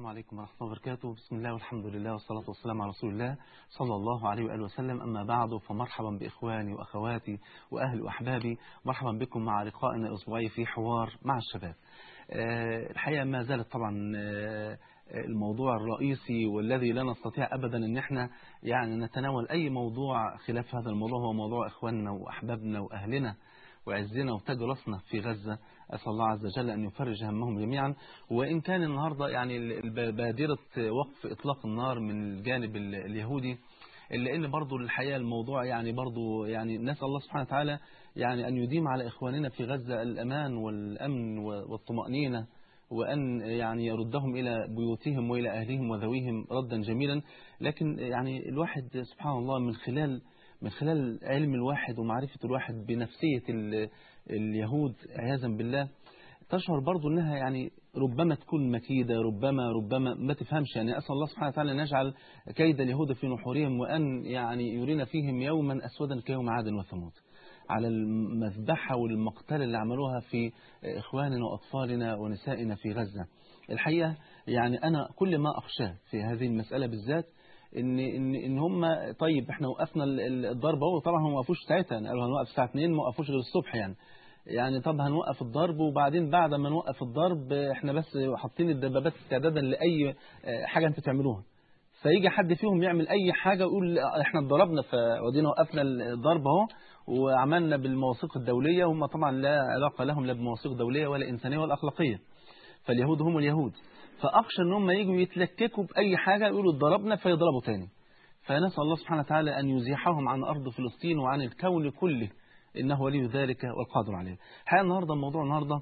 عليكم ورحمة الله وبركاته بسم الله والحمد لله والصلاة والسلام على رسول الله صلى الله عليه وآله وسلم أما بعد فمرحبا بإخواني وأخواتي وأهل وأحبابي مرحبا بكم مع لقائنا الأسبوعي في حوار مع الشباب آه، الحقيقة ما زالت طبعا آه، الموضوع الرئيسي والذي لا نستطيع أبدا أن احنا يعني نتناول أي موضوع خلاف هذا الموضوع هو موضوع إخواننا وأحبابنا وأهلنا وعزنا وتاج راسنا في غزة أسأل الله عز وجل أن يفرج همهم جميعا وإن كان النهاردة يعني الب- بادرة وقف إطلاق النار من الجانب ال- اليهودي إلا إن برضو الحقيقة الموضوع يعني برضو يعني نسأل الله سبحانه وتعالى يعني أن يديم على إخواننا في غزة الأمان والأمن والطمأنينة وأن يعني يردهم إلى بيوتهم وإلى أهلهم وذويهم ردا جميلا لكن يعني الواحد سبحان الله من خلال من خلال علم الواحد ومعرفة الواحد بنفسية ال- اليهود عياذا بالله تشعر برضو انها يعني ربما تكون مكيدة ربما ربما ما تفهمش يعني أسأل الله سبحانه وتعالى أن يجعل كيد اليهود في نحورهم وأن يعني يرينا فيهم يوما أسودا كيوم عاد وثمود على المذبحة والمقتل اللي عملوها في إخواننا وأطفالنا ونسائنا في غزة الحقيقة يعني أنا كل ما أخشاه في هذه المسألة بالذات ان ان ان هم طيب احنا وقفنا ال- ال- الضرب اهو طبعا هم ما وقفوش ساعتها قالوا هنوقف الساعه 2 ما وقفوش غير الصبح يعني يعني طب هنوقف الضرب وبعدين بعد ما نوقف الضرب احنا بس حاطين الدبابات استعدادا لاي اه، حاجه انتوا تعملوها فيجي حد فيهم يعمل اي حاجه ويقول احنا اتضربنا فودينا وقفنا الضرب اهو وعملنا بالمواثيق الدوليه هم طبعا لا علاقه لهم لا بمواثيق دوليه ولا انسانيه ولا اخلاقيه فاليهود هم اليهود فأخشى ان هم يجوا يتلككوا بأي حاجة يقولوا اتضربنا فيضربوا تاني فنسأل الله سبحانه وتعالى أن يزيحهم عن أرض فلسطين وعن الكون كله إنه ولي ذلك والقادر عليه الحقيقة النهاردة الموضوع النهاردة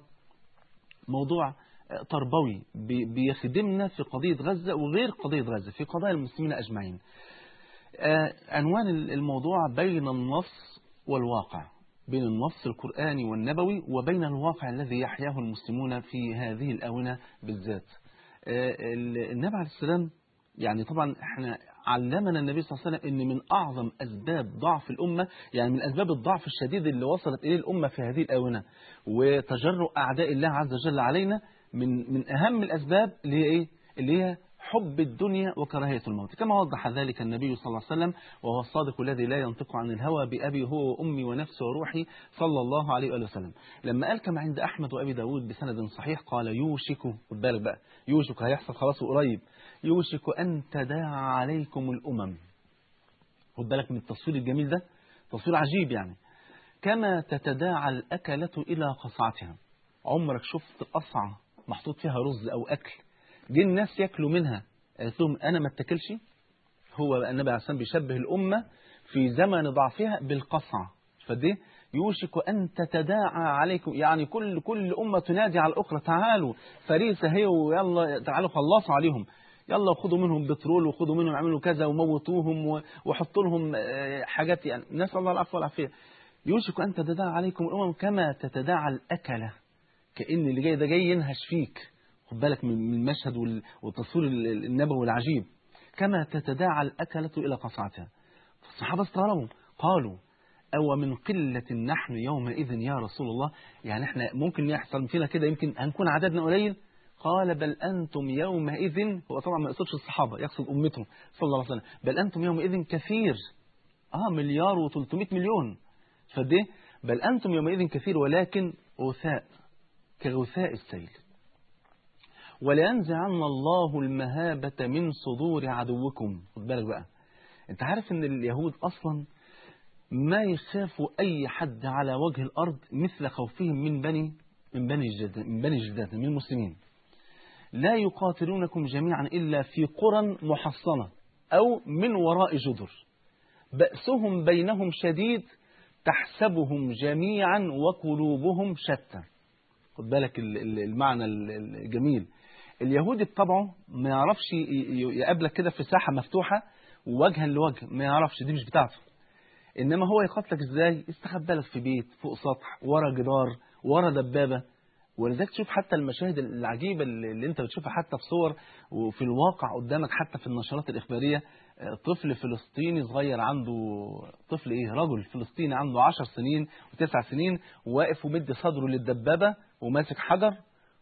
موضوع آه، تربوي بي- بيخدمنا في قضية غزة وغير قضية غزة في قضايا المسلمين أجمعين آه، عنوان الموضوع بين النص والواقع بين النص القرآني والنبوي وبين الواقع الذي يحياه المسلمون في هذه الآونة بالذات آه، ال- النبي عليه السلام يعني طبعا احنا علمنا النبي صلى الله عليه وسلم ان من اعظم اسباب ضعف الامه يعني من اسباب الضعف الشديد اللي وصلت اليه الامه في هذه الاونه وتجرؤ اعداء الله عز وجل علينا من من اهم الاسباب اللي هي ايه اللي هي حب الدنيا وكراهية الموت كما وضح ذلك النبي صلى الله عليه وسلم وهو الصادق الذي لا ينطق عن الهوى بأبي هو وأمي ونفسي وروحي صلى الله عليه وآله وسلم لما قال كما عند أحمد وأبي داود بسند صحيح قال يوشك خد بالك بقى يوشك هيحصل خلاص قريب يوشك أن تداعى عليكم الأمم خد بالك من التصوير الجميل ده تصوير عجيب يعني كما تتداعى الأكلة إلى قصعتها عمرك شفت قصعة محطوط فيها رز أو أكل جه الناس ياكلوا منها قالت لهم أنا ما اتكلش هو بقى النبي عليه الصلاة والسلام بيشبه الأمة في زمن ضعفها بالقصعة فدي يوشك أن تتداعى عليكم يعني كل كل أمة تنادي على الأخرى تعالوا فريسة هي ويلا تعالوا خلصوا عليهم يلا خدوا منهم بترول وخدوا منهم اعملوا كذا وموتوهم و- وحطوا لهم آه، حاجات يعني نسأل الله العفو والعافية يوشك أن تتداعى عليكم الأمم كما تتداعى الأكلة كأن اللي جاي ده جاي ينهش فيك خد بالك من من المشهد وال- والتصوير ال- ال- النبوي العجيب كما تتداعى الأكلة إلى قصعتها الصحابة استغربوا قالوا أو من قلة نحن يومئذ يا رسول الله يعني احنا ممكن يحصل فينا كده يمكن هنكون عددنا قليل قال بل أنتم يومئذ هو طبعا ما يقصدش الصحابة يقصد أمته صلى الله عليه وسلم بل أنتم يومئذ كثير آه مليار و300 مليون فده بل أنتم يومئذ كثير ولكن غثاء كغثاء السيل ولينزعن الله المهابة من صدور عدوكم خد بالك بقى انت عارف ان اليهود اصلا ما يخافوا اي حد على وجه الارض مثل خوفهم من بني من بني جد من بني جداد من المسلمين لا يقاتلونكم جميعا الا في قرى محصنه او من وراء جدر بأسهم بينهم شديد تحسبهم جميعا وقلوبهم شتى خد بالك ال- ال- المعنى ال- ال- الجميل اليهودي بطبعه ما يعرفش ي- ي- يقابلك كده في ساحة مفتوحة وجها لوجه ما يعرفش دي مش بتاعته انما هو يقاتلك ازاي يستخبى لك في بيت فوق سطح ورا جدار ورا دبابة ولذلك تشوف حتى المشاهد العجيبة اللي اللي انت بتشوفها حتى في صور وفي الواقع قدامك حتى في النشرات الإخبارية آه، طفل فلسطيني صغير عنده طفل ايه رجل فلسطيني عنده عشر سنين وتسع سنين واقف ومد صدره للدبابة وماسك حجر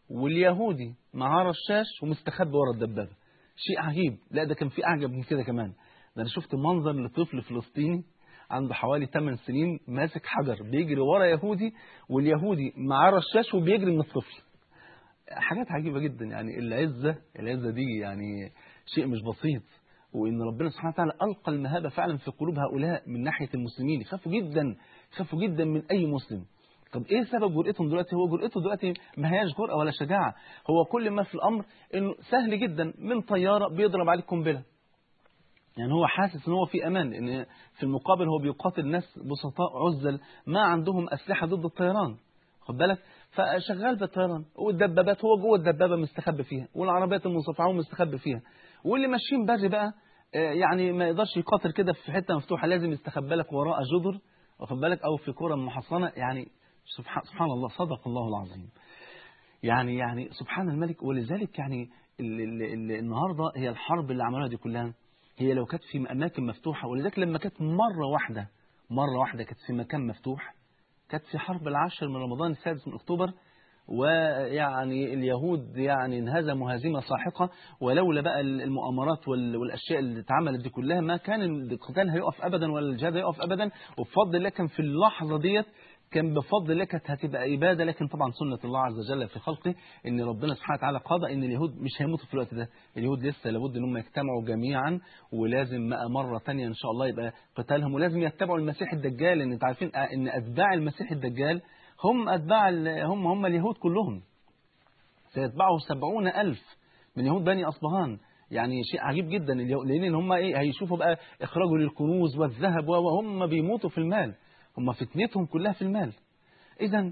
واليهودي معاه رشاش ومستخبي ورا الدبابة شيء عجيب لا ده كان في أعجب من كده كمان ده أنا شفت منظر لطفل فلسطيني عنده حوالي 8 سنين ماسك حجر بيجري ورا يهودي واليهودي معاه رشاش وبيجري من الطفل حاجات عجيبة جدا يعني العزة العزة دي يعني شيء مش بسيط وإن ربنا سبحانه وتعالى ألقى المهابة فعلا في قلوب هؤلاء من ناحية المسلمين يخافوا جدا يخافوا جدا من أي مسلم طب ايه سبب جرأتهم دلوقتي هو جرأته دلوقتي ما هياش جرأة ولا شجاعة هو كل ما في الأمر انه سهل جدا من طيارة بيضرب عليك قنبلة يعني هو حاسس ان هو في امان ان في المقابل هو بيقاتل ناس بسطاء عزل ما عندهم اسلحة ضد الطيران خد بالك فشغال بالطيران والدبابات هو جوه الدبابة مستخبي فيها والعربيات المصفعة مستخبي فيها واللي ماشيين بري بقى يعني ما يقدرش يقاتل كده في حتة مفتوحة لازم يستخبى لك وراء جدر واخد بالك او في كرة محصنة يعني سبحان, سبحان الله صدق الله العظيم يعني يعني سبحان الملك ولذلك يعني ال ال ال النهاردة هي الحرب اللي عملوها دي كلها هي لو كانت في أماكن مفتوحة ولذلك لما كانت مرة واحدة مرة واحدة كانت في مكان مفتوح كانت في حرب العاشر من رمضان السادس من أكتوبر ويعني اليهود يعني انهزموا هزيمة ساحقة ولولا بقى المؤامرات والأشياء اللي اتعملت دي كلها ما كان القتال هيقف أبدا ولا الجهاد هيقف أبدا وبفضل الله كان في اللحظة ديت كان بفضل الله كانت هتبقى إبادة لكن طبعا سنة الله عز وجل في خلقه إن ربنا سبحانه وتعالى قضى إن اليهود مش هيموتوا في الوقت ده اليهود لسه لابد إن هم يجتمعوا جميعا ولازم بقى مرة تانية إن شاء الله يبقى قتالهم ولازم يتبعوا المسيح الدجال لأن أنتوا عارفين إن أتباع المسيح الدجال هم أتباع هم هم اليهود كلهم سيتبعه سبعون ألف من يهود بني أصبهان يعني شيء عجيب جدا لأن هم إيه هيشوفوا بقى إخراجه للكنوز والذهب وهم بيموتوا في المال هم فتنتهم كلها في المال إذا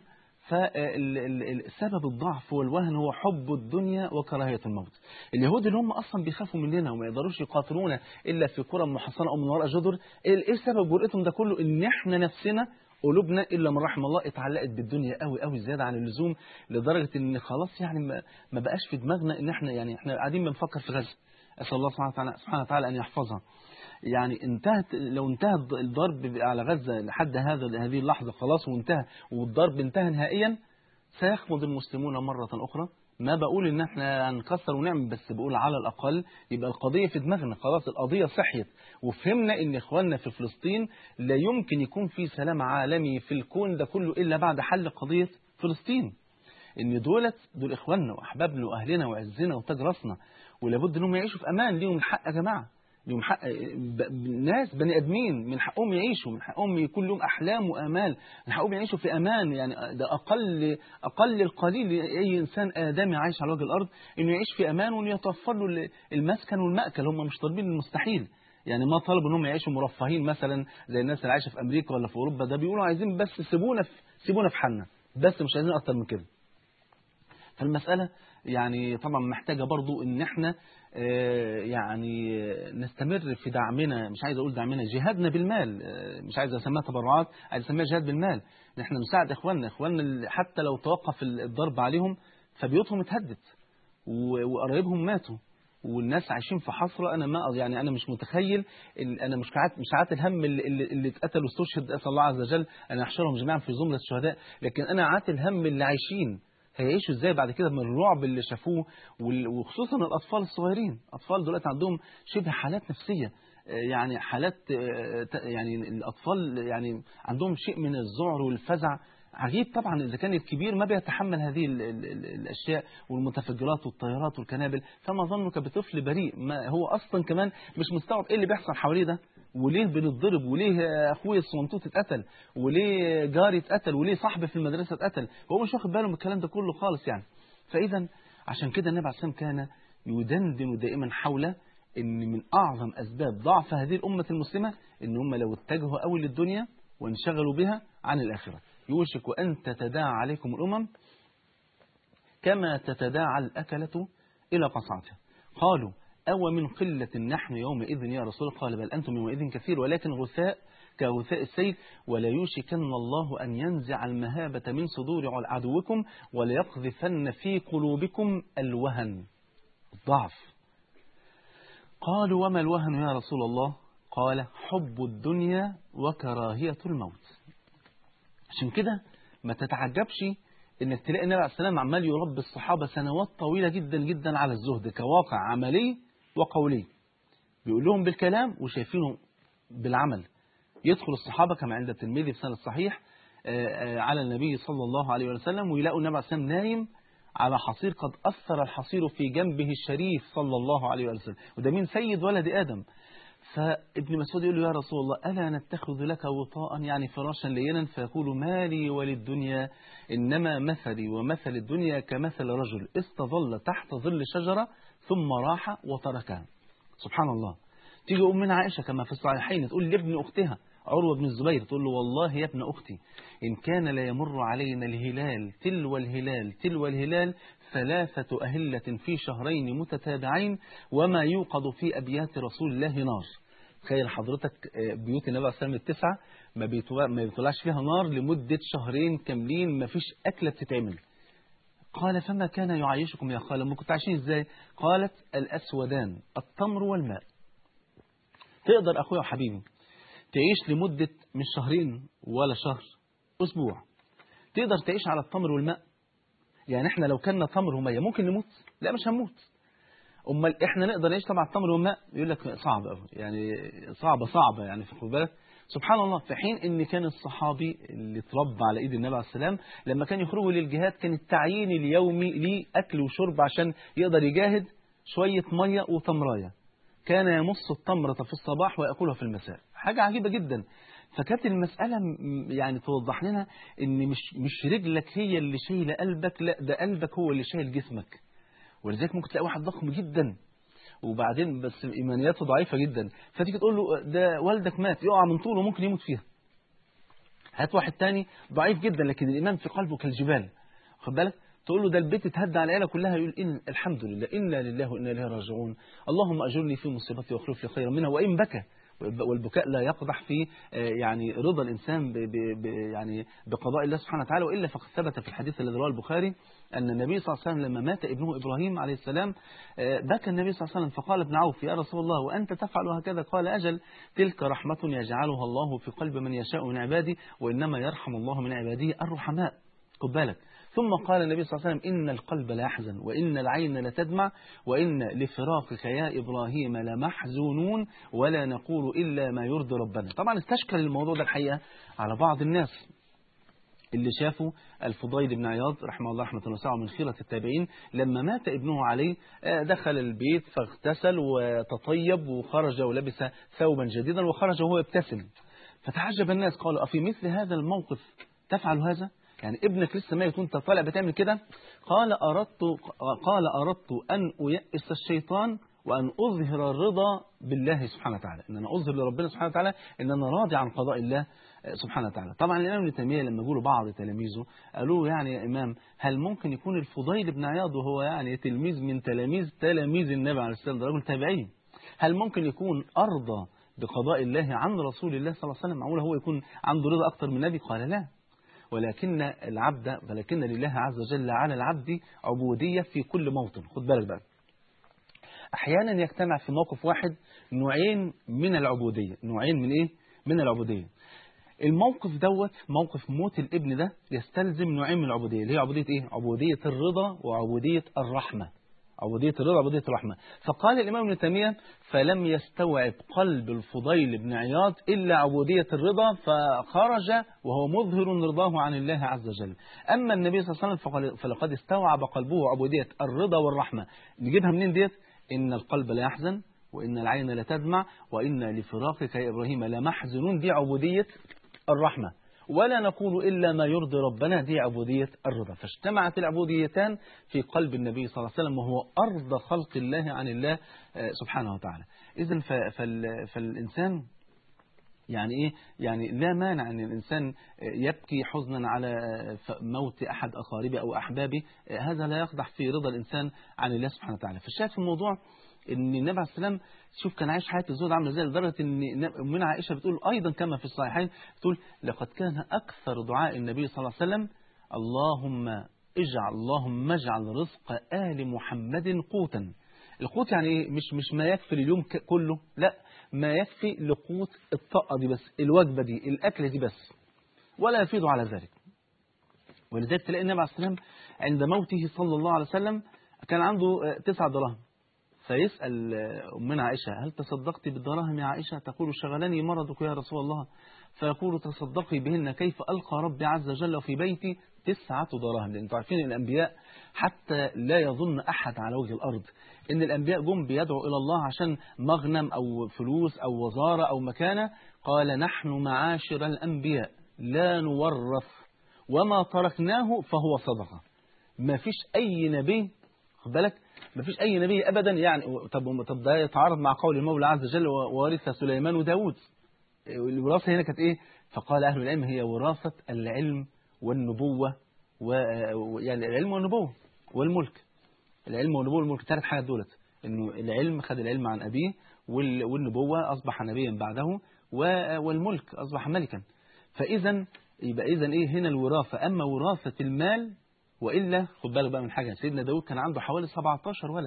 فسبب الضعف والوهن هو حب الدنيا وكراهية الموت اليهود اللي هم أصلا بيخافوا مننا وما يقدروش يقاتلونا إلا في قرى محصنة أو من وراء جدر إيه سبب جرأتهم ده كله إن إحنا نفسنا قلوبنا إلا من رحم الله اتعلقت بالدنيا قوي قوي زيادة عن اللزوم لدرجة إن خلاص يعني ما بقاش في دماغنا إن إحنا يعني إحنا قاعدين بنفكر في غزة أسأل الله سبحانه وتعالى, سبحانه وتعالى أن يحفظها يعني انتهت لو انتهى الضرب على غزة لحد هذا هذه اللحظة خلاص وانتهى والضرب انتهى نهائيا سيخمد المسلمون مرة أخرى ما بقول ان احنا هنكسر ونعمل بس بقول على الأقل يبقى القضية في دماغنا خلاص القضية صحيت وفهمنا ان اخواننا في فلسطين لا يمكن يكون في سلام عالمي في الكون ده كله إلا بعد حل قضية فلسطين ان دولت دول اخواننا واحبابنا واهلنا وعزنا وتاج راسنا ولابد انهم يعيشوا في امان ليهم الحق يا جماعه لهم حق ناس بني ادمين من حقهم يعيشوا من حقهم يكون لهم احلام وامال من حقهم يعيشوا في امان يعني ده اقل اقل القليل لاي انسان ادمي عايش على وجه الارض انه يعيش في امان وانه يتوفر له المسكن والماكل هم مش طالبين المستحيل يعني ما طلبوا انهم يعيشوا مرفهين مثلا زي الناس اللي عايشه في امريكا ولا في اوروبا ده بيقولوا عايزين بس سيبونا في سيبونا في حالنا بس مش عايزين اكتر من كده فالمساله يعني طبعا محتاجه برضو ان احنا يعني نستمر في دعمنا مش عايز اقول دعمنا جهادنا بالمال مش عايز اسميها تبرعات عايز اسميها جهاد بالمال نحن نساعد اخواننا اخواننا حتى لو توقف الضرب عليهم فبيوتهم اتهدت وقرايبهم ماتوا والناس عايشين في حسرة أنا ما يعني أنا مش متخيل أنا مش عات مش عات الهم اللي, اللي اتقتلوا واستشهد أسأل الله عز وجل أن يحشرهم جميعا في زمرة الشهداء لكن أنا عات الهم اللي عايشين هيعيشوا ازاي بعد كده من الرعب اللي شافوه وخصوصا الاطفال الصغيرين اطفال دلوقتي عندهم شبه حالات نفسيه يعني حالات يعني الاطفال يعني عندهم شيء من الذعر والفزع عجيب طبعا اذا كان الكبير ما بيتحمل هذه ال ال ال الاشياء والمتفجرات والطيارات والكنابل فما ظنك بطفل بريء ما هو اصلا كمان مش مستوعب ايه اللي بيحصل حواليه ده وليه بنتضرب وليه اخويا الصنطوط اتقتل وليه جاري اتقتل وليه صاحبي في المدرسه اتقتل هو مش واخد باله من الكلام ده كله خالص يعني فاذا عشان كده النبي عليه الصلاه كان يدندن دائما حول ان من اعظم اسباب ضعف هذه الامه المسلمه ان هم لو اتجهوا قوي للدنيا وانشغلوا بها عن الاخره يوشك ان تتداعى عليكم الامم كما تتداعى الاكله الى قصعتها قالوا أو من قلة نحن يومئذ يا رسول قال بل أنتم يومئذ كثير ولكن غثاء كغثاء السيل ولا يوشكن الله أن ينزع المهابة من صدور عدوكم وليقذفن في قلوبكم الوهن الضعف قالوا وما الوهن يا رسول الله قال حب الدنيا وكراهية الموت عشان كده ما تتعجبش انك تلاقي النبي عليه السلام عمال يربي الصحابة سنوات طويلة جدا جدا على الزهد كواقع عملي وقولي بيقول لهم بالكلام وشايفينه بالعمل يدخل الصحابة كما عند الترمذي في سنة الصحيح على النبي صلى الله عليه وسلم ويلاقوا النبي عليه السلام نايم على حصير قد أثر الحصير في جنبه الشريف صلى الله عليه وسلم وده من سيد ولد آدم فابن مسعود يقول له يا رسول الله ألا نتخذ لك وطاء يعني فراشا لينا فيقول مالي وللدنيا إنما مثلي ومثل الدنيا كمثل رجل استظل تحت ظل شجرة ثم راح وتركها سبحان الله تيجي أمنا عائشة كما في الصحيحين تقول لابن أختها عروة بن الزبير تقول له والله يا ابن أختي إن كان لا يمر علينا الهلال تلو الهلال تلو الهلال ثلاثة أهلة في شهرين متتابعين وما يوقد في أبيات رسول الله نار تخيل حضرتك بيوت النبي عليه السلام التسعة ما بيطلعش فيها نار لمدة شهرين كاملين ما فيش أكلة بتتعمل قال فما كان يعيشكم يا خالة ما كنت عايشين ازاي قالت الأسودان التمر والماء تقدر أخويا وحبيبي تعيش لمدة مش شهرين ولا شهر أسبوع تقدر تعيش على التمر والماء يعني احنا لو كنا تمر ومية ممكن نموت لا مش هنموت امال احنا نقدر نعيش طبعا التمر والماء يقول لك صعب قوي يعني صعبة صعبة يعني في بالك سبحان الله في حين ان كان الصحابي اللي اتربى على ايد النبي عليه السلام لما كان يخرجوا للجهاد كان التعيين اليومي ليه اكل وشرب عشان يقدر يجاهد شوية مية وتمراية كان يمص التمرة في الصباح ويأكلها في المساء حاجة عجيبة جدا فكانت المسألة يعني توضح لنا ان مش مش رجلك هي اللي شايله قلبك لا ده قلبك هو اللي شايل جسمك ولذلك ممكن تلاقي واحد ضخم جدا وبعدين بس ايمانياته ضعيفة جدا فتيجي تقول له ده والدك مات يقع من طوله ممكن يموت فيها هات واحد تاني ضعيف جدا لكن الايمان في قلبه كالجبال خد بالك تقول له ده البيت اتهدى على العيله كلها يقول إن الحمد لله إنا لله وإنا إليه راجعون اللهم أجرني في مصيبتي واخلف لي خيرا منها وإن بكى والبكاء لا يقضح في يعني رضا الإنسان ب ب يعني بقضاء الله سبحانه وتعالى وإلا فقد ثبت في الحديث الذي رواه البخاري أن النبي صلى الله عليه وسلم لما مات ابنه إبراهيم عليه السلام بكى النبي صلى الله عليه وسلم فقال ابن عوف يا رسول الله وأنت تفعل هكذا قال أجل تلك رحمة يجعلها الله في قلب من يشاء من عباده وإنما يرحم الله من عباده الرحماء خد بالك ثم قال النبي صلى الله عليه وسلم إن القلب لا يحزن وإن العين لتدمع وإن لفراقك يا إبراهيم لمحزونون ولا نقول إلا ما يرضي ربنا طبعا استشكل الموضوع ده الحقيقة على بعض الناس اللي شافوا الفضيل بن عياض رحمه الله رحمة واسعة من خيرة التابعين لما مات ابنه عليه دخل البيت فاغتسل وتطيب وخرج ولبس ثوبا جديدا وخرج وهو يبتسم فتعجب الناس قالوا أفي مثل هذا الموقف تفعل هذا يعني ابنك لسه ميت وانت طالع بتعمل كده قال أردت قال أردت أن أيأس الشيطان وأن أظهر الرضا بالله سبحانه وتعالى إن أنا أظهر لربنا سبحانه وتعالى إن أنا راضي عن قضاء الله سبحانه وتعالى طبعا الإمام ابن تيمية لما يقولوا بعض تلاميذه قالوا يعني يا إمام هل ممكن يكون الفضيل بن عياض وهو يعني تلميذ من تلاميذ تلاميذ النبي عليه السلام ده رجل تابعي هل ممكن يكون أرضى بقضاء الله عن رسول الله صلى الله عليه وسلم معقول هو يكون عنده رضا أكتر من النبي قال لا ولكن العبد ولكن لله عز وجل على العبد عبودية في كل موطن خد بالك بقى أحيانا يجتمع في موقف واحد نوعين من العبودية نوعين من إيه؟ من العبودية الموقف دوت موقف موت الابن ده يستلزم نوعين من العبودية اللي هي عبودية إيه؟ عبودية الرضا وعبودية الرحمة عبودية الرضا وعبودية الرحمة فقال الإمام ابن تيمية فلم يستوعب قلب الفضيل بن عياض إلا عبودية الرضا فخرج وهو مظهر رضاه عن الله عز وجل أما النبي صلى الله عليه وسلم فلقد استوعب قلبه عبودية الرضا والرحمة نجيبها منين ديت إن القلب لا يحزن وإن العين لا تدمع وإن لفراقك يا إبراهيم لمحزنون دي عبودية الرحمة ولا نقول إلا ما يرضي ربنا دي عبودية الرضا فاجتمعت العبوديتان في قلب النبي صلى الله عليه وسلم وهو أرض خلق الله عن الله سبحانه وتعالى إذن فالإنسان يعني إيه يعني لا مانع أن الإنسان يبكي حزنا على موت أحد أقاربه أو أحبابه هذا لا يقدح في رضا الإنسان عن الله سبحانه وتعالى فالشاهد في الموضوع ان النبي عليه السلام شوف كان عايش حياة الزهد عامله ازاي لدرجه ان امنا عائشه بتقول ايضا كما في الصحيحين بتقول لقد كان اكثر دعاء النبي صلى الله عليه وسلم اللهم اجعل اللهم اجعل رزق ال محمد قوتا القوت يعني ايه مش مش ما يكفي اليوم كله لا ما يكفي لقوت الطاقه دي بس الوجبه دي الاكله دي بس ولا يفيض على ذلك ولذلك تلاقي النبي عليه السلام عند موته صلى الله عليه وسلم كان عنده تسع دراهم فيسأل أمنا عائشة هل تصدقت بالدراهم يا عائشة تقول شغلني مرضك يا رسول الله فيقول تصدقي بهن كيف ألقى ربي عز وجل في بيتي تسعة دراهم لأن تعرفين الأنبياء حتى لا يظن أحد على وجه الأرض إن الأنبياء جم بيدعوا إلى الله عشان مغنم أو فلوس أو وزارة أو مكانة قال نحن معاشر الأنبياء لا نورث وما تركناه فهو صدقة ما فيش أي نبي خد بالك ما فيش أي نبي أبدا يعني طب طب ده يتعارض مع قول المولى عز وجل وورث سليمان وداود الوراثة هنا كانت إيه فقال أهل العلم هي وراثة العلم والنبوة ويعني العلم والنبوة والملك العلم والنبوة والملك ثلاث حاجات دولت إنه العلم خد العلم عن أبيه والنبوة أصبح نبيا بعده والملك أصبح ملكا فإذا يبقى إذا إيه هنا الوراثة أما وراثة المال وإلا خد بالك بقى من حاجة سيدنا داود كان عنده حوالي 17 ولد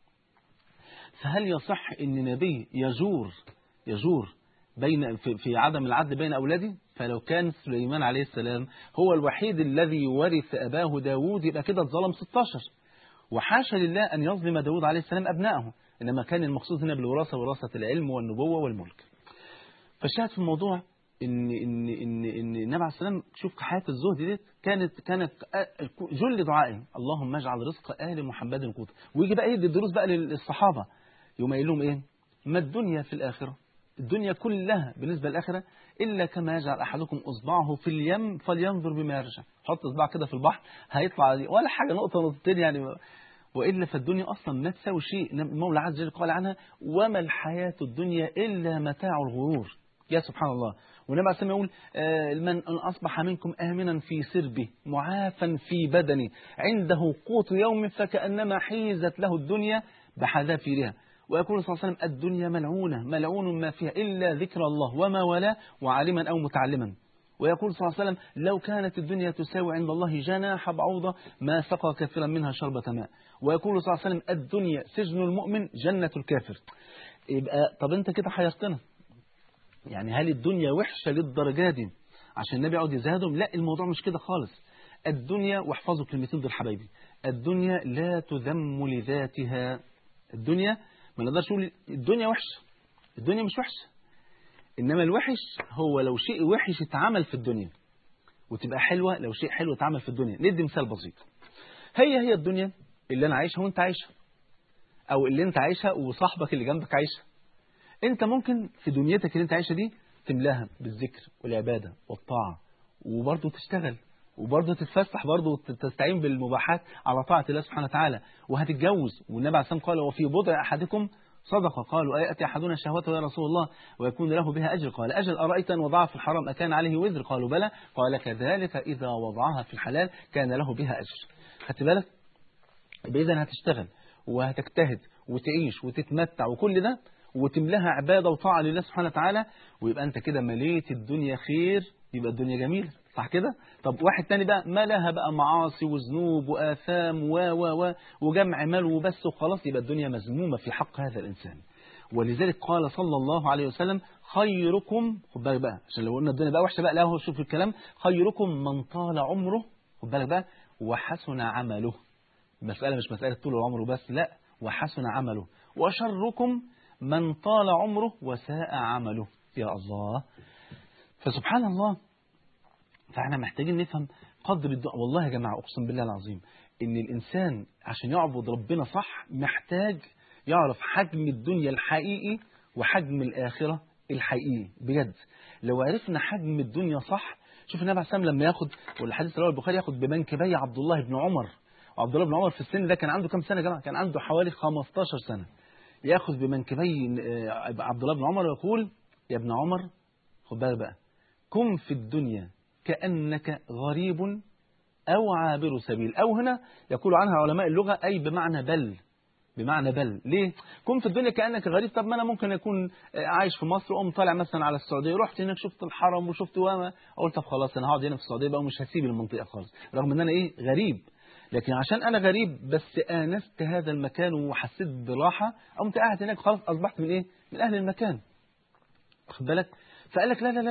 فهل يصح ان نبي يجور يجور بين في, في عدم العدل بين أولاده فلو كان سليمان عليه السلام هو الوحيد الذي ورث أباه داود يبقى كده اتظلم 16 وحاشا لله أن يظلم داود عليه السلام أبنائه إنما كان المقصود هنا بالوراثة وراثة العلم والنبوة والملك فالشاهد في الموضوع ان ان ان ان النبي عليه السلام شوف حياه الزهد ديت كانت كانت جل دعائه اللهم اجعل رزق ال محمد قوتا ويجي بقى يدي الدروس بقى للصحابه يوم قايل لهم ايه ما الدنيا في الاخره الدنيا كلها بالنسبه للاخره الا كما يجعل احدكم اصبعه في اليم فلينظر بما يرجع حط اصبع كده في البحر هيطلع دي ولا حاجه نقطه نقطتين يعني والا فالدنيا اصلا ما تساوي شيء المولى عز وجل قال عنها وما الحياه الدنيا الا متاع الغرور يا سبحان الله والنبي عليه الصلاة يقول من أن أصبح منكم آمنا في سربه معافا في بدنه عنده قوت يوم فكأنما حيزت له الدنيا بحذافيرها ويقول صلى الله عليه وسلم الدنيا ملعونة ملعون ما فيها إلا ذكر الله وما ولا وعالما أو متعلما ويقول صلى الله عليه وسلم لو كانت الدنيا تساوي عند الله جناح بعوضة ما سقى كثيرا منها شربة ماء ويقول صلى الله عليه وسلم الدنيا سجن المؤمن جنة الكافر يبقى طب انت كده حيرتنا يعني هل الدنيا وحشة للدرجة دي عشان النبي يقعد يزهدهم لا الموضوع مش كده خالص الدنيا واحفظوا كلمتين دول حبايبي الدنيا لا تذم لذاتها الدنيا ما نقدرش نقول الدنيا وحشة الدنيا مش وحشة إنما الوحش هو لو شيء وحش اتعمل في الدنيا وتبقى حلوة لو شيء حلو اتعمل في الدنيا ندي مثال بسيط هي هي الدنيا اللي أنا عايشها وأنت عايشها أو اللي أنت عايشها وصاحبك اللي جنبك عايشها انت ممكن في دنيتك اللي انت عايشها دي تملاها بالذكر والعبادة والطاعة وبرضه تشتغل وبرضه تتفسح برضه تستعين بالمباحات على طاعة الله سبحانه وتعالى وهتتجوز والنبي عليه الصلاة قال وفي بضع أحدكم صدقة قالوا أيأتي أحدنا شهوته يا رسول الله ويكون له بها أجر قال أجل أرأيت أن وضعها في الحرام أكان عليه وزر قالوا بلى قال كذلك إذا وضعها في الحلال كان له بها أجر خدت بالك بإذن هتشتغل وهتجتهد وتعيش وتتمتع وكل ده وتملاها عبادة وطاعة لله سبحانه وتعالى ويبقى أنت كده مليت الدنيا خير يبقى الدنيا جميلة صح كده طب واحد تاني بقى ملاها بقى معاصي وذنوب وآثام و و و وجمع مال وبس وخلاص يبقى الدنيا مذمومة في حق هذا الإنسان ولذلك قال صلى الله عليه وسلم خيركم خد بالك بقى عشان لو قلنا الدنيا بقى وحشه بقى لا هو شوف الكلام خيركم من طال عمره خد بالك بقى وحسن عمله المسألة مش مسألة طول عمره بس لا وحسن عمله وشركم من طال عمره وساء عمله يا الله فسبحان الله فاحنا محتاجين نفهم قدر الدعاء والله يا جماعة أقسم بالله العظيم إن الإنسان عشان يعبد ربنا صح محتاج يعرف حجم الدنيا الحقيقي وحجم الآخرة الحقيقي بجد لو عرفنا حجم الدنيا صح شوف النبي عليه السلام لما ياخد والحديث رواه البخاري ياخد بمنكبي عبد الله بن عمر وعبد الله بن عمر في السن ده كان عنده كام سنة يا جماعة كان عنده حوالي 15 سنة ياخذ بمنكبي عبد الله بن عمر ويقول يا ابن عمر خد بالك بقى كن في الدنيا كأنك غريب أو عابر سبيل أو هنا يقول عنها علماء اللغة أي بمعنى بل بمعنى بل ليه كن في الدنيا كأنك غريب طب ما أنا ممكن أكون عايش في مصر وأقوم طالع مثلا على السعودية رحت هناك شفت الحرم وشفت وما قلت طب خلاص أنا هقعد هنا في السعودية بقى ومش هسيب المنطقة خالص رغم أن أنا إيه غريب لكن عشان أنا غريب بس آنست هذا المكان وحسيت براحة قمت قاعد هناك خلاص أصبحت من إيه من أهل المكان واخد بالك فقال لك لا لا لا لا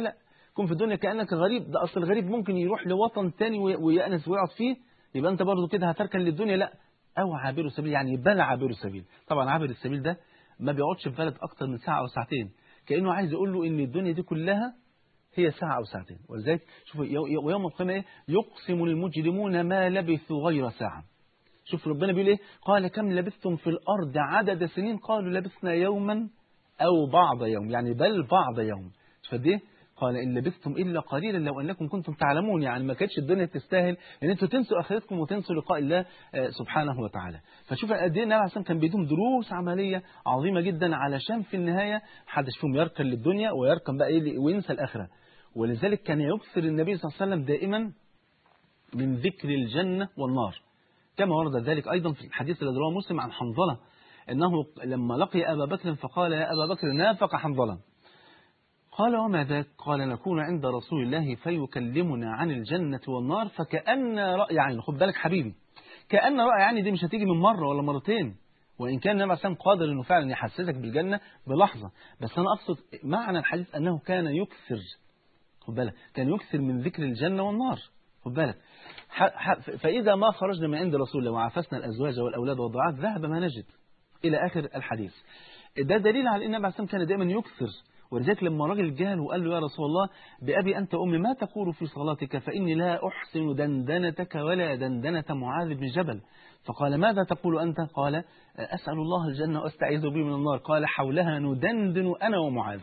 كن في الدنيا كأنك غريب ده أصل الغريب ممكن يروح لوطن تاني ويأنس ويقعد فيه يبقى أنت برضه كده هتركن للدنيا لا أو عابر السبيل يعني بل عابر السبيل طبعا عابر السبيل ده ما بيقعدش في بلد أكتر من ساعة أو ساعتين كأنه عايز يقول له إن الدنيا دي كلها هي ساعة أو ساعتين ولذلك شوفوا ويوم القيامة إيه يقسم المجرمون ما لبثوا غير ساعة شوف ربنا بيقول إيه قال كم لبثتم في الأرض عدد سنين قالوا لبثنا يوما أو بعض يوم يعني بل بعض يوم فدي قال إن لبثتم إلا قليلا لو أنكم كنتم تعلمون يعني ما كانتش الدنيا تستاهل أن أنتم تنسوا آخرتكم وتنسوا لقاء الله سبحانه وتعالى فشوف قد إيه النبي عليه كان بيدوم دروس عملية عظيمة جدا علشان في النهاية حدش فيهم يركن للدنيا ويركن بقى إيه وينسى الآخرة ولذلك كان يكثر النبي صلى الله عليه وسلم دائما من ذكر الجنة والنار كما ورد ذلك أيضا في الحديث الذي رواه مسلم عن حنظلة أنه لما لقي أبا بكر فقال يا أبا بكر نافق حنظلة قال وما ذاك قال نكون عند رسول الله فيكلمنا عن الجنة والنار فكأن رأي عين خد بالك حبيبي كأن رأي عين دي مش هتيجي من مرة ولا مرتين وإن كان النبي عليه قادر أنه فعلا يحسسك بالجنة بلحظة بس أنا أقصد معنى الحديث أنه كان يكثر خد بالك كان يكثر من ذكر الجنة والنار خد بالك فإذا ما خرجنا من عند رسول الله وعافسنا الأزواج والأولاد والضعات ذهب ما نجد إلى آخر الحديث ده دليل على أن النبي عليه كان دائما يكثر ولذلك لما راجل جاء وقال له يا رسول الله بأبي أنت أمي ما تقول في صلاتك فإني لا أحسن دندنتك ولا دندنة معاذ بن جبل فقال ماذا تقول أنت قال أسأل الله الجنة وأستعيذ به من النار قال حولها ندندن أنا ومعاذ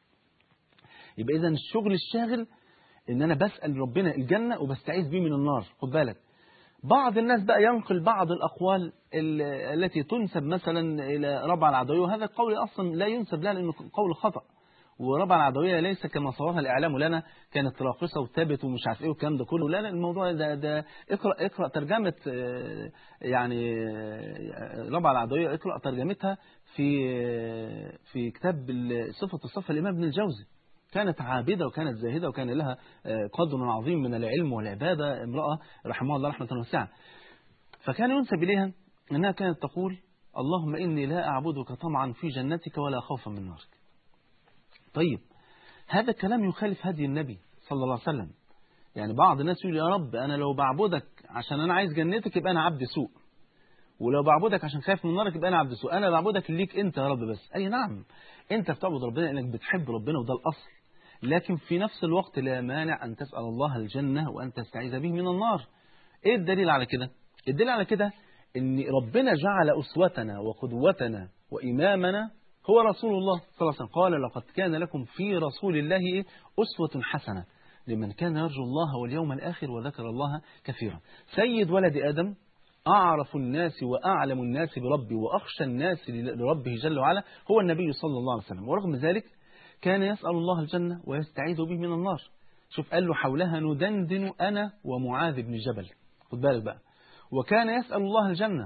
يبقى إذا الشغل الشاغل إن أنا بسأل ربنا الجنة وبستعيذ به من النار خد بالك بعض الناس بقى ينقل بعض الأقوال التي تنسب مثلا إلى ربع العدوية وهذا القول أصلا لا ينسب لها لأنه قول خطأ وربع العدوية ليس كما صورها الإعلام لنا كانت راقصة وثابت ومش عارف إيه والكلام ده كله لا لا الموضوع ده, ده اقرأ, اقرأ ترجمة يعني ربع العدوية اقرأ ترجمتها في في كتاب صفة الصفة الإمام ابن الجوزي كانت عابدة وكانت زاهدة وكان لها قدر عظيم من العلم والعبادة امرأة رحمه الله رحمة واسعة فكان ينسب إليها أنها كانت تقول اللهم إني لا أعبدك طمعا في جنتك ولا خوفا من نارك طيب هذا الكلام يخالف هدي النبي صلى الله عليه وسلم يعني بعض الناس يقول يا رب أنا لو بعبدك عشان أنا عايز جنتك يبقى أنا عبد سوء ولو بعبدك عشان خايف من نارك يبقى أنا عبد سوء أنا بعبدك ليك أنت يا رب بس أي نعم أنت بتعبد ربنا لأنك بتحب ربنا وده الأصل لكن في نفس الوقت لا مانع أن تسأل الله الجنة وأن تستعيذ به من النار إيه الدليل على كده الدليل على كده أن ربنا جعل أسوتنا وقدوتنا وإمامنا هو رسول الله صلى الله عليه وسلم قال لقد كان لكم في رسول الله أسوة حسنة لمن كان يرجو الله واليوم الآخر وذكر الله كثيرا سيد ولد آدم أعرف الناس وأعلم الناس بربي وأخشى الناس لربه جل وعلا هو النبي صلى الله عليه وسلم ورغم ذلك كان يسأل الله الجنة ويستعيذ به من النار شوف قال له حولها ندندن أنا ومعاذ بن جبل خد بالك بقى وكان يسأل الله الجنة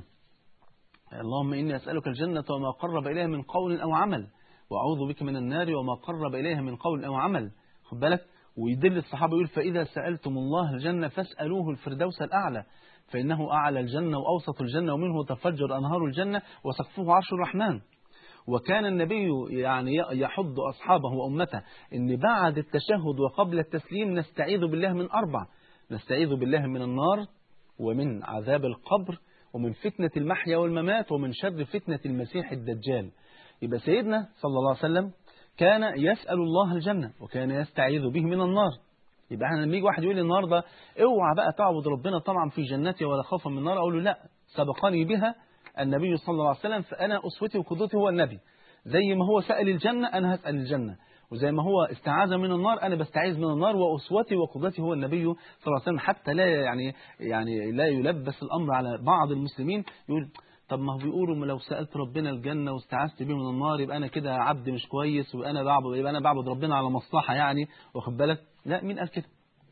اللهم إني أسألك الجنة وما قرب إليها من قول أو عمل وأعوذ بك من النار وما قرب إليها من قول أو عمل خد بالك ويدل الصحابة يقول فإذا سألتم الله الجنة فاسألوه الفردوس الأعلى فإنه أعلى الجنة وأوسط الجنة ومنه تفجر أنهار الجنة وسقفه عرش الرحمن وكان النبي يعني يحض أصحابه وأمته أن بعد التشهد وقبل التسليم نستعيذ بالله من أربع نستعيذ بالله من النار ومن عذاب القبر ومن فتنة المحيا والممات ومن شر فتنة المسيح الدجال يبقى سيدنا صلى الله عليه وسلم كان يسأل الله الجنة وكان يستعيذ به من النار يبقى احنا لما يجي واحد يقول لي النهارده اوعى بقى تعبد ربنا طبعا في جنتي ولا خوفا من النار اقول له لا سبقني بها النبي صلى الله عليه وسلم فانا اسوتي وقدوتي هو النبي زي ما هو سأل الجنة انا هسأل الجنة وزي ما هو استعاذ من النار أنا بستعيذ من النار وأسوتي وقدوتي هو النبي صلى الله عليه وسلم حتى لا يعني يعني لا يلبس الأمر على بعض المسلمين يقول طب ما هو بيقولوا لو سألت ربنا الجنة واستعذت به من النار يبقى أنا كده عبد مش كويس وأنا بعبد يبقى أنا بعبد ربنا على مصلحة يعني واخد بالك لا مين قال كده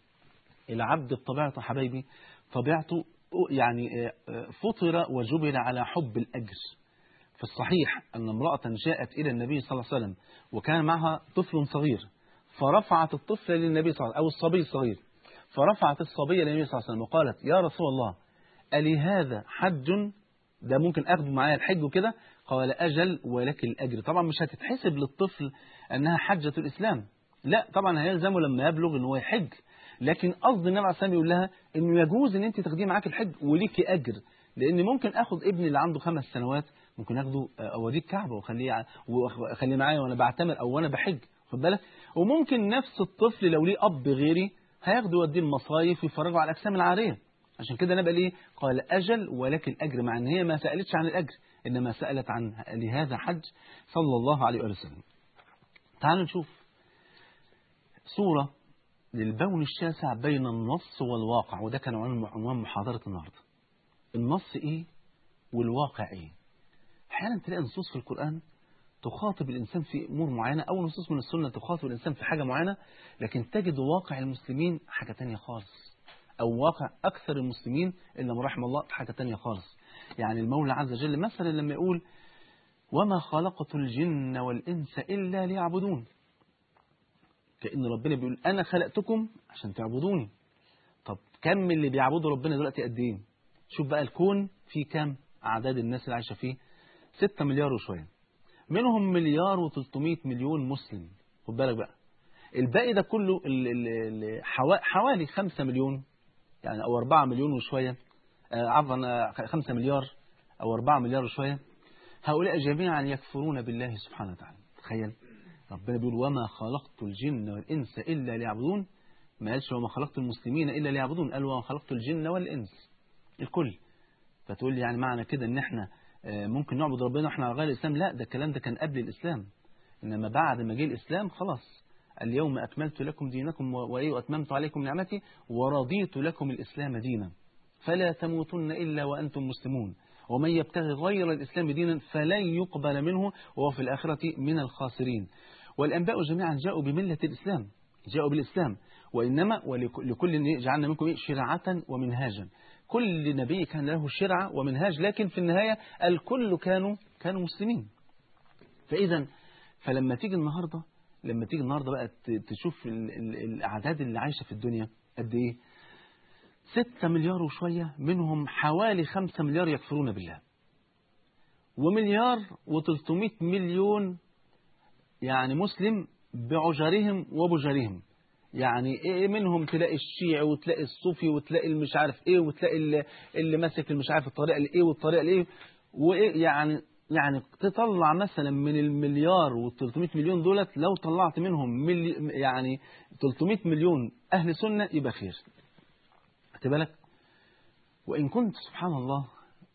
العبد بطبيعته حبايبي طبيعته يعني فطر وجبل على حب الأجر في الصحيح أن امرأة جاءت إلى النبي صلى الله عليه وسلم وكان معها طفل صغير فرفعت الطفل للنبي صلى الله عليه وسلم أو الصبي الصغير فرفعت الصبي للنبي صلى الله عليه وسلم وقالت يا رسول الله ألي هذا حج ده ممكن أخذ معايا الحج وكده قال أجل ولك الأجر طبعا مش هتتحسب للطفل أنها حجة الإسلام لا طبعا هيلزمه لما يبلغ ان هو يحج لكن قصد النبي عليه الصلاه يقول لها انه يجوز ان انت تاخديه معاك الحج وليكي اجر لان ممكن اخد ابني اللي عنده خمس سنوات ممكن اخده اوديه الكعبه واخليه واخليه معايا وانا بعتمر او وانا بحج خد بالك وممكن نفس الطفل لو ليه اب غيري هياخده يوديه المصايف ويفرجوا على الاجسام العاريه عشان كده النبي ليه قال اجل ولك الاجر مع ان هي ما سالتش عن الاجر انما سالت عن لهذا حج صلى الله عليه وسلم تعالوا نشوف صوره للبون الشاسع بين النص والواقع وده كان عنوان محاضره النهارده النص ايه والواقع ايه احيانا تلاقي نصوص في القران تخاطب الإنسان في أمور معينة أو نصوص من السنة تخاطب الإنسان في حاجة معينة لكن تجد واقع المسلمين حاجة تانية خالص أو واقع أكثر المسلمين إلا ما رحم الله حاجة تانية خالص يعني المولى عز وجل مثلا لما يقول وما خلقت الجن والإنس إلا ليعبدون كأن ربنا بيقول أنا خلقتكم عشان تعبدوني طب كم من اللي بيعبدوا ربنا دلوقتي قد ايه شوف بقى الكون فيه كم أعداد الناس اللي عايشة فيه 6 مليار وشوية منهم مليار و300 مليون مسلم خد بالك بقى الباقي ده كله ال ال حوالي 5 مليون يعني أو 4 مليون وشوية عفوا 5 مليار أو 4 مليار وشوية هؤلاء جميعا يكفرون بالله سبحانه وتعالى تخيل ربنا بيقول وما خلقت الجن والإنس إلا ليعبدون ما قالش وما خلقت المسلمين إلا ليعبدون قال وما خلقت الجن والإنس الكل فتقول لي يعني معنى كده ان احنا ممكن نعبد ربنا واحنا على غير الإسلام لا ده الكلام ده كان قبل الإسلام إنما بعد ما جه الإسلام خلاص اليوم أكملت لكم دينكم وأتممت عليكم نعمتي ورضيت لكم الإسلام دينا فلا تموتن إلا وأنتم مسلمون ومن يبتغي غير الإسلام دينا فلن يقبل منه وهو في الآخرة من الخاسرين والأنباء جميعا جاءوا بملة الإسلام جاءوا بالإسلام وإنما ولكل جعلنا منكم شرعة ومنهاجا كل نبي كان له شرعة ومنهاج لكن في النهاية الكل كانوا كانوا مسلمين فإذا فلما تيجي النهاردة لما تيجي النهاردة بقى تشوف الأعداد اللي عايشة في الدنيا قد إيه 6 مليار وشوية منهم حوالي 5 مليار يكفرون بالله ومليار و300 مليون يعني مسلم بعجرهم وبجرهم يعني ايه منهم تلاقي الشيعي وتلاقي الصوفي وتلاقي المش عارف ايه وتلاقي اللي, اللي ماسك المش عارف الطريقه الايه والطريقه الايه وايه يعني يعني تطلع مثلا من المليار وال300 مليون دولت لو طلعت منهم ملي يعني 300 مليون اهل سنه يبقى خير خدت بالك وان كنت سبحان الله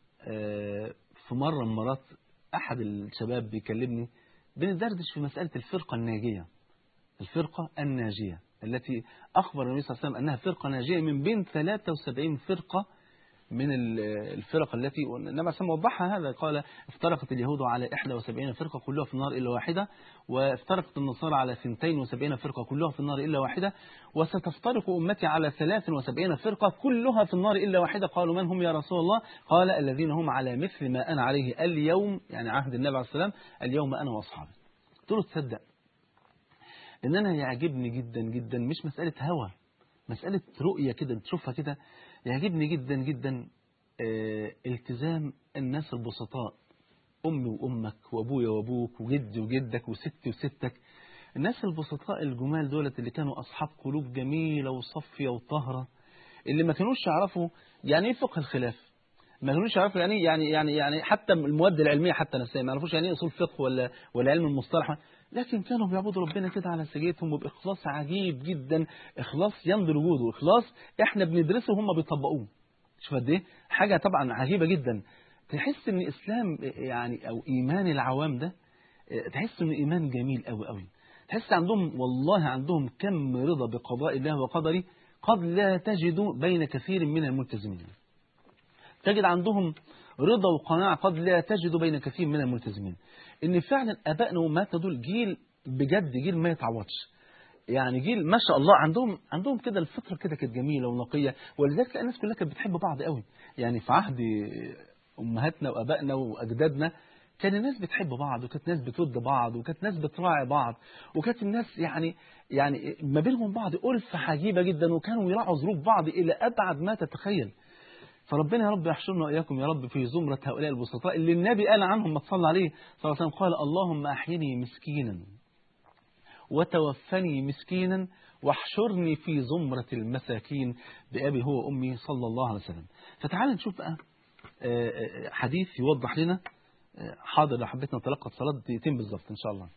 في مره من المرات احد الشباب بيكلمني بندردش في مساله الفرقه الناجيه الفرقه الناجيه التي أخبر النبي صلى الله عليه وسلم أنها فرقة ناجية من بين 73 فرقة من الفرق التي النبي صلى وضحها هذا قال افترقت اليهود على 71 فرقة كلها في النار إلا واحدة وافترقت النصارى على 72 فرقة كلها في النار إلا واحدة وستفترق أمتي على 73 فرقة كلها في النار إلا واحدة قالوا من هم يا رسول الله قال الذين هم على مثل ما أنا عليه اليوم يعني عهد النبي عليه السلام اليوم أنا وأصحابي قلت له تصدق ان انا يعجبني جدا جدا مش مسألة هوى مسألة رؤية كده تشوفها كده يعجبني جدا جدا اه التزام الناس البسطاء أمي وأمك وأبويا وأبوك وجدي وجدك وستي وستك الناس البسطاء الجمال دولت اللي كانوا أصحاب قلوب جميلة وصفية وطهرة اللي ما كانوش يعرفوا يعني ايه فقه الخلاف ما كانوش يعرفوا يعني يعني يعني يعني حتى المواد العلميه حتى نفسها ما يعرفوش يعني ايه اصول فقه ولا ولا علم المصطلح لكن كانوا بيعبدوا ربنا كده على سجيتهم وبإخلاص عجيب جدا إخلاص ينظر وجوده إخلاص إحنا بندرسه وهم بيطبقوه شوف قد إيه حاجة طبعا عجيبة جدا تحس إن الإسلام يعني أو إيمان العوام ده تحس إنه إيمان جميل قوي قوي تحس عندهم والله عندهم كم رضا بقضاء الله وقدره قد لا تجد بين كثير من الملتزمين تجد عندهم رضا وقناعة قد لا تجد بين كثير من الملتزمين ان فعلا ابائنا وامهاتنا دول جيل بجد جيل ما يتعوضش يعني جيل ما شاء الله عندهم عندهم كده الفطره كده كانت جميله ونقيه ولذلك الناس كلها كانت بتحب بعض قوي يعني في عهد امهاتنا وابائنا واجدادنا كان الناس بتحب بعض وكانت ناس بتود بعض وكانت ناس بتراعي بعض وكانت الناس يعني يعني ما بينهم بعض ألفة عجيبة جدا وكانوا يراعوا ظروف بعض إلى أبعد ما تتخيل فربنا يا رب يحشرنا وإياكم يا رب في زمرة هؤلاء البسطاء اللي النبي قال عنهم ما تصلى عليه صلى الله عليه وسلم قال اللهم أحيني مسكينا وتوفني مسكينا واحشرني في زمرة المساكين بأبي هو وأمي صلى الله عليه وسلم فتعال نشوف بقى حديث يوضح لنا حاضر لو حبيت نتلقى صلاة دقيقتين بالظبط إن شاء الله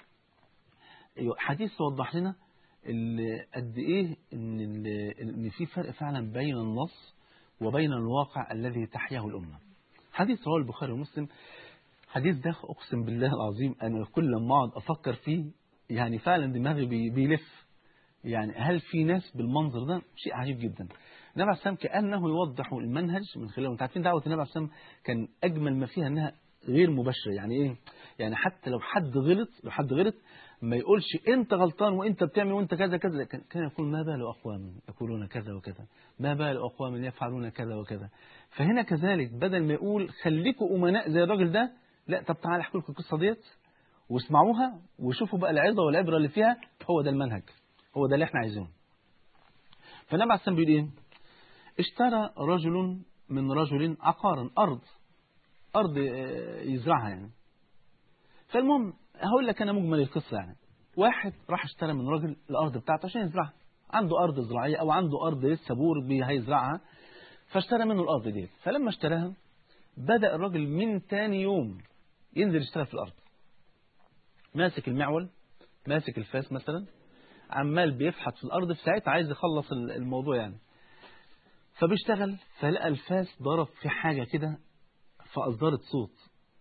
حديث يوضح لنا قد إيه إن, إن في فرق فعلا بين النص وبين الواقع الذي تحياه الأمة حديث رواه البخاري ومسلم حديث ده أقسم بالله العظيم أنا كل ما أقعد أفكر فيه يعني فعلا دماغي بيلف يعني هل في ناس بالمنظر ده شيء عجيب جدا النبي عليه السلام كأنه يوضح المنهج من خلاله انت عارفين دعوة النبي عليه السلام كان أجمل ما فيها أنها غير مباشرة يعني إيه يعني حتى لو حد غلط لو حد غلط ما يقولش أنت غلطان وأنت بتعمل وأنت كذا كذا كان يقول ما بال أقوام يقولون كذا وكذا ما بال أقوام يفعلون كذا وكذا فهنا كذلك بدل ما يقول خليكوا أمناء زي الراجل ده لا طب تعالى احكي لكم القصة ديت واسمعوها وشوفوا بقى العظة والعبرة اللي فيها هو ده المنهج هو ده اللي احنا عايزينه فالنبي عليه السلام بيقول ايه اشترى رجل من رجل عقارا أرض أرض يزرعها يعني فالمهم هقول لك أنا مجمل القصة يعني واحد راح اشترى من راجل الأرض بتاعته عشان يزرعها عنده أرض زراعية أو عنده أرض لسه بور هيزرعها فاشترى منه الأرض دي فلما اشتراها بدأ الراجل من تاني يوم ينزل يشتغل في الأرض ماسك المعول ماسك الفاس مثلا عمال بيفحط في الأرض في ساعتها عايز يخلص الموضوع يعني فبيشتغل فلقى الفاس ضرب في حاجة كده فأصدرت صوت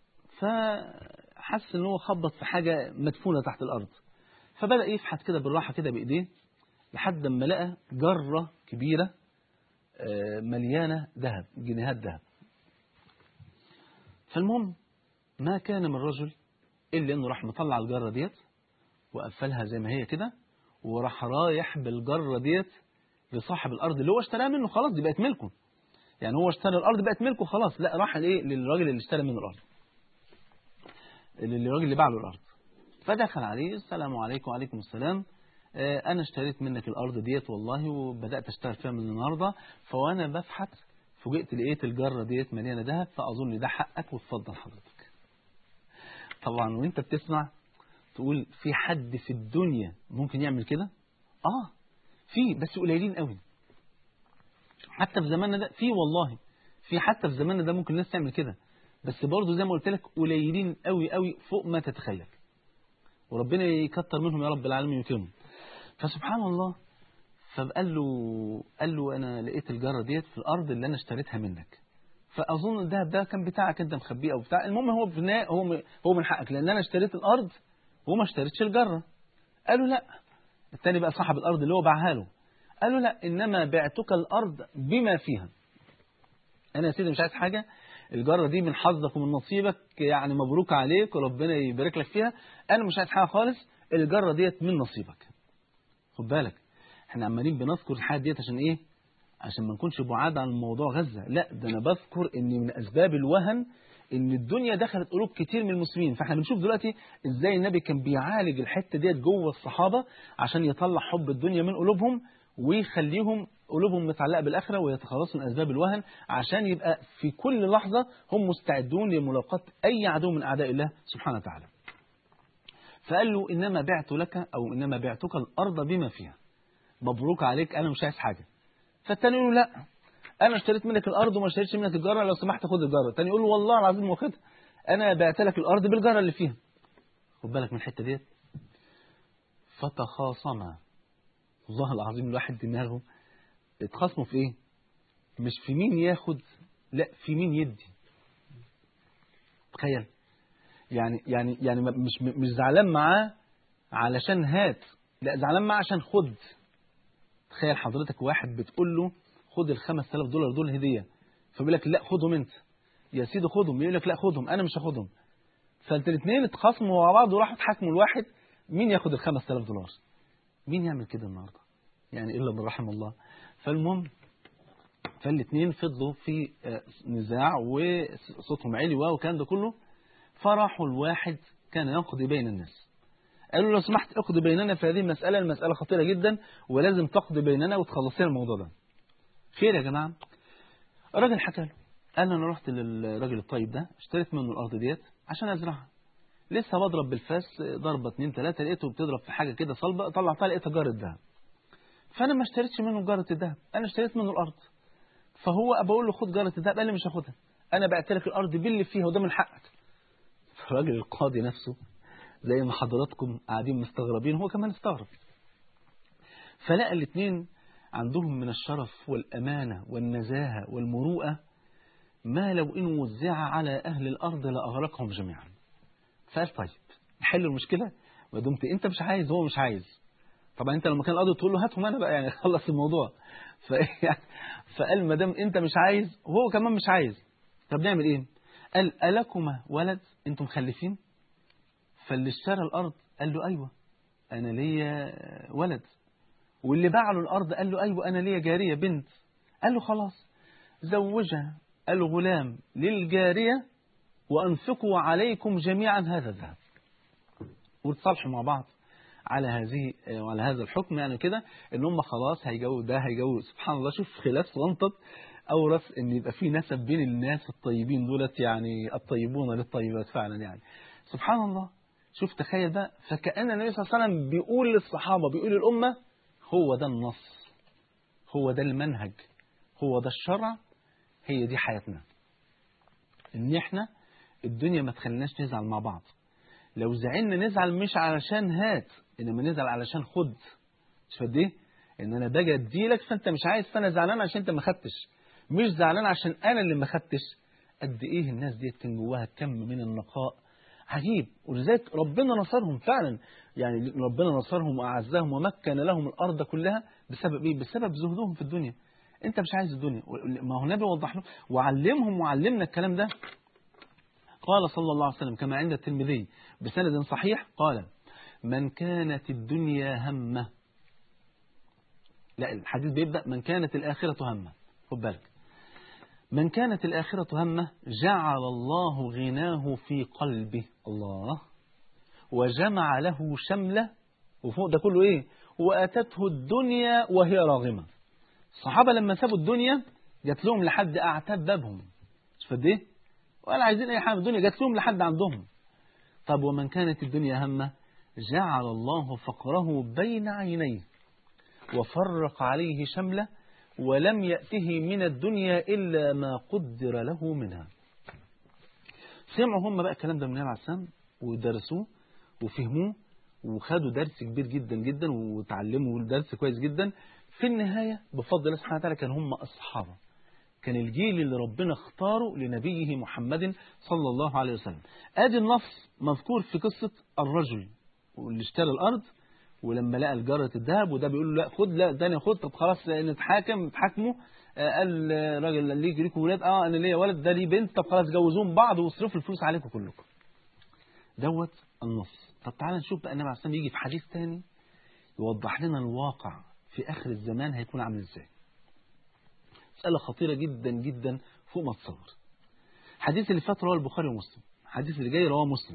فحس ان هو خبط في حاجة مدفونة تحت الأرض فبدأ يفحط كده بالراحة كده بإيديه لحد ما لقى جرة كبيرة مليانة ذهب جنيهات ذهب فالمهم ما كان من رجل إلا أنه راح مطلع الجرة ديت وقفلها زي ما هي كده وراح رايح بالجرة ديت لصاحب الأرض اللي هو اشتراها منه خلاص دي بقت ملكه يعني هو اشترى الأرض بقت ملكه خلاص لا راح لإيه للراجل اللي اشترى منه الأرض للراجل اللي باع له الأرض فدخل عليه السلام عليكم وعليكم السلام اه أنا اشتريت منك الأرض ديت والله وبدأت أشتغل فيها من النهاردة فوأنا بفحت فوجئت لقيت الجرة ديت مليانة ذهب فأظن ده حقك وتفضل حضرتك طبعا وانت بتسمع تقول في حد في الدنيا ممكن يعمل كده اه في بس قليلين قوي حتى في زماننا ده في والله في حتى في زماننا ده ممكن الناس تعمل كده بس برضه زي ما قلت لك قليلين قوي قوي فوق ما تتخيل وربنا يكتر منهم يا رب العالمين ويكرمهم فسبحان الله فقال له قال له انا لقيت الجره ديت في الارض اللي انا اشتريتها منك فاظن الذهب ده كان بتاعك انت مخبيه او بتاع المهم هو بناء هو هو من حقك لان انا اشتريت الارض وما اشتريتش الجره قالوا لا الثاني بقى صاحب الارض اللي هو باعها له قالوا لا انما بعتك الارض بما فيها انا يا سيدي مش عايز حاجه الجره دي من حظك ومن نصيبك يعني مبروك عليك وربنا يبارك لك فيها انا مش عايز حاجه خالص الجره ديت من نصيبك خد بالك احنا عمالين بنذكر الحاجات ديت عشان ايه عشان ما نكونش بعاد عن موضوع غزة لا ده انا بذكر ان من اسباب الوهن ان الدنيا دخلت قلوب كتير من المسلمين فاحنا بنشوف دلوقتي ازاي النبي كان بيعالج الحته ديت جوه الصحابه عشان يطلع حب الدنيا من قلوبهم ويخليهم قلوبهم متعلقه بالاخره ويتخلصوا من اسباب الوهن عشان يبقى في كل لحظه هم مستعدون لملاقاه اي عدو من اعداء الله سبحانه وتعالى. فقال له انما بعت لك او انما بعتك الارض بما فيها. مبروك عليك انا مش عايز حاجه. فالتاني يقول له لا انا اشتريت منك الارض وما اشتريتش منك الجاره لو سمحت خد الجاره التاني يقول له والله العظيم واخدها انا بعت لك الارض بالجاره اللي فيها خد بالك من الحته ديت فتخاصما والله العظيم الواحد دماغه اتخاصموا في ايه مش في مين ياخد لا في مين يدي تخيل يعني يعني يعني مش مش زعلان معاه علشان هات لا زعلان معاه عشان خد تخيل حضرتك واحد بتقول له خد ال 5000 دولار دول هديه فبيقول لك لا خدهم انت يا سيدي خدهم يقول لك لا خدهم انا مش هاخدهم فالاثنين اتخاصموا مع بعض وراحوا اتحاكموا الواحد مين ياخد ال 5000 دولار مين يعمل كده النهارده يعني الا من رحم الله فالمهم فالاثنين فضلوا في نزاع وصوتهم عالي والكلام ده كله فراحوا الواحد كان يقضي بين الناس قالوا لو سمحت اقضي بيننا في هذه المسألة المسألة خطيرة جدا ولازم تقضي بيننا وتخلصي الموضوع ده خير يا جماعة الراجل حكى له قال له انا رحت للراجل الطيب ده اشتريت منه الارض ديت عشان ازرعها لسه بضرب بالفاس ضربة اتنين تلاتة لقيته بتضرب في حاجة كده صلبة طلعتها لقيتها جارة ذهب فأنا ما اشتريتش منه جارة الذهب أنا اشتريت منه الأرض فهو بقول له خد جارة الذهب قال لي مش هاخدها أنا بعت لك الأرض باللي فيها وده من حقك فالراجل القاضي نفسه زي ما حضراتكم قاعدين مستغربين هو كمان استغرب فلقى الاثنين عندهم من الشرف والأمانة والنزاهة والمروءة ما لو إن وزع على أهل الأرض لأغرقهم جميعا فقال طيب نحل المشكلة ما دمت أنت مش عايز هو مش عايز طبعا أنت لما كان القاضي تقول له هاتهم أنا بقى يعني خلص الموضوع فقال ما دام أنت مش عايز وهو كمان مش عايز طب نعمل إيه؟ قال ألكما ولد أنتم مخلفين؟ فاللي اشترى الأرض قال له أيوة أنا ليا ولد واللي باع له الأرض قال له أيوة أنا ليا جارية بنت قال له خلاص زوجها الغلام للجارية وأنفقوا عليكم جميعا هذا الذهب وتصالحوا مع بعض على هذه وعلى هذا الحكم يعني كده ان هم خلاص هيجوز ده هيجوز سبحان الله شوف خلاف صنطت اورث ان يبقى في نسب بين الناس الطيبين دولت يعني الطيبون للطيبات فعلا يعني سبحان الله شوف تخيل بقى فكأن النبي صلى الله عليه وسلم بيقول للصحابة بيقول للأمة هو ده النص هو ده المنهج هو ده الشرع هي دي حياتنا ان احنا الدنيا ما تخليناش نزعل مع بعض لو زعلنا نزعل مش علشان هات انما نزعل علشان خد مش ايه ان انا باجي اديلك فانت مش عايز فانا زعلان عشان انت ما خدتش مش زعلان عشان انا اللي ما خدتش قد ايه الناس ديت كان جواها كم من النقاء عجيب ولذلك ربنا نصرهم فعلا يعني ربنا نصرهم وأعزهم ومكن لهم الأرض كلها بسبب إيه؟ بسبب زهدهم في الدنيا أنت مش عايز الدنيا ما هو النبي وضح له وعلمهم وعلمنا الكلام ده قال صلى الله عليه وسلم كما عند الترمذي بسند صحيح قال من كانت الدنيا همه لا الحديث بيبدأ من كانت الآخرة همه خد بالك من كانت الآخرة همه جعل الله غناه في قلبه الله وجمع له شمله وفوق ده كله ايه واتته الدنيا وهي راغمة الصحابة لما سابوا الدنيا جات لهم لحد اعتاب بابهم مش فد ايه ولا عايزين اي حاجه في الدنيا جات لهم لحد عندهم طب ومن كانت الدنيا همه جعل الله فقره بين عينيه وفرق عليه شمله ولم يأته من الدنيا إلا ما قدر له منها سمعوا هم بقى الكلام ده من النبي عليه السلام ودرسوه وفهموه وخدوا درس كبير جدا جدا وتعلموا درس كويس جدا في النهاية بفضل الله سبحانه وتعالى كان هم الصحابة كان الجيل اللي ربنا اختاره لنبيه محمد صلى الله عليه وسلم ادي النص مذكور في قصة الرجل واللي اشترى الأرض ولما لقى الجارة الذهب وده بيقول له لا خد لا ده انا خد طب خلاص نتحاكم نتحاكموا قال راجل ليك ليكوا ولاد اه انا ليا ولد ده ليه بنت طب خلاص جوزوهم بعض واصرفوا الفلوس عليكم كلكم دوت النص طب تعالى نشوف بقى النبي عليه الصلاه يجي في حديث تاني يوضح لنا الواقع في اخر الزمان هيكون عامل ازاي مساله خطيره جدا جدا فوق ما تصور الحديث اللي فات رواه البخاري ومسلم الحديث اللي جاي رواه مسلم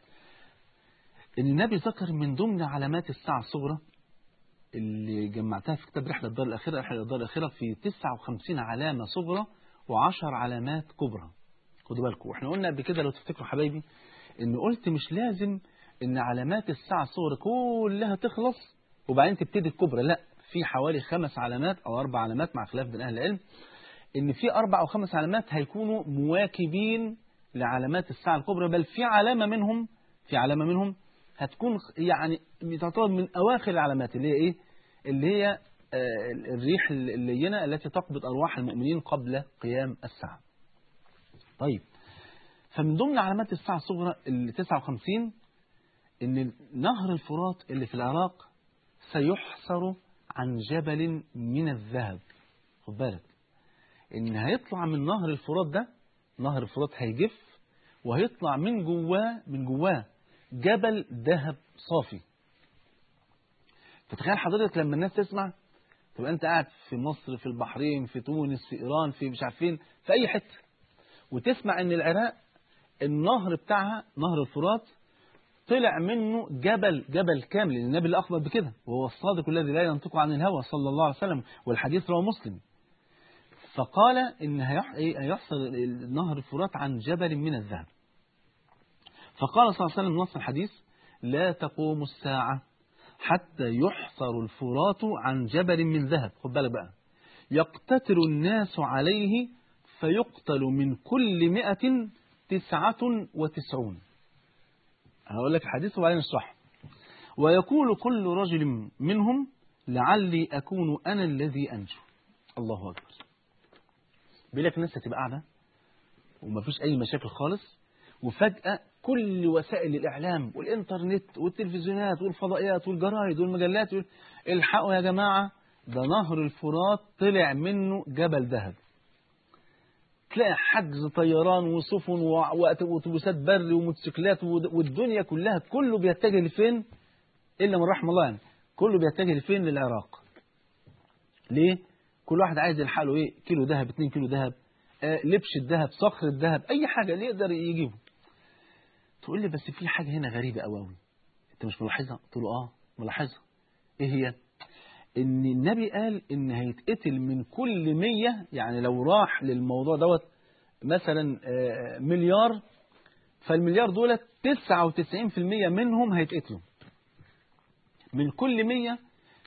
ان النبي ذكر من ضمن علامات الساعة الصغرى اللي جمعتها في كتاب رحلة الدار الأخيرة رحلة الدار الأخيرة في 59 علامة صغرى و10 علامات كبرى خدوا بالكم واحنا قلنا قبل كده لو تفتكروا حبايبي ان قلت مش لازم ان علامات الساعة الصغرى كلها تخلص وبعدين تبتدي الكبرى لا في حوالي خمس علامات او اربع علامات مع خلاف بين اهل العلم ان في اربع او خمس علامات هيكونوا مواكبين لعلامات الساعة الكبرى بل في علامة منهم في علامة منهم هتكون يعني تعتبر من أواخر العلامات اللي هي إيه اللي هي الريح اللينة التي تقبض أرواح المؤمنين قبل قيام الساعة طيب فمن ضمن علامات الساعة الصغرى ال 59 إن نهر الفرات اللي في العراق سيحصر عن جبل من الذهب خد بالك إن هيطلع من نهر الفرات ده نهر الفرات هيجف وهيطلع من جواه من جواه جبل ذهب صافي فتخيل حضرتك لما الناس تسمع تبقى انت قاعد في مصر في البحرين في تونس في ايران في مش عارف فين في اي حته وتسمع ان العراق النهر بتاعها نهر الفرات طلع منه جبل جبل كامل لان النبي اللي اخبر بكده وهو الصادق الذي لا ينطق عن الهوى صلى الله عليه وسلم والحديث رواه مسلم فقال ان هيحصل نهر الفرات عن جبل من الذهب فقال صلى الله عليه وسلم نص الحديث لا تقوم الساعة حتى يحصر الفرات عن جبل من ذهب خد بالك بقى يقتتل الناس عليه فيقتل من كل مئة تسعة وتسعون هقول لك الحديث وبعدين اشرحه ويقول كل رجل منهم لعلي أكون أنا الذي أنجو الله أكبر بيقول لك الناس هتبقى قاعدة ومفيش أي مشاكل خالص وفجأة كل وسائل الإعلام والإنترنت والتلفزيونات والفضائيات والجرايد والمجلات يقول الحقوا يا جماعة ده نهر الفرات طلع منه جبل ذهب تلاقي حجز طيران وسفن واتوبيسات بري وموتوسيكلات والدنيا كلها كله بيتجه لفين الا من رحم الله يعني كله بيتجه لفين للعراق ليه كل واحد عايز يلحق له ايه كيلو ذهب 2 كيلو ذهب آه لبش الذهب صخر الذهب اي حاجه اللي يقدر يجيبه تقول لي بس في حاجه هنا غريبه قوي قوي انت مش ملاحظها قلت له اه ملاحظها ايه هي ان النبي قال ان هيتقتل من كل مية يعني لو راح للموضوع دوت مثلا مليار فالمليار دولت 99% منهم هيتقتلوا من كل مية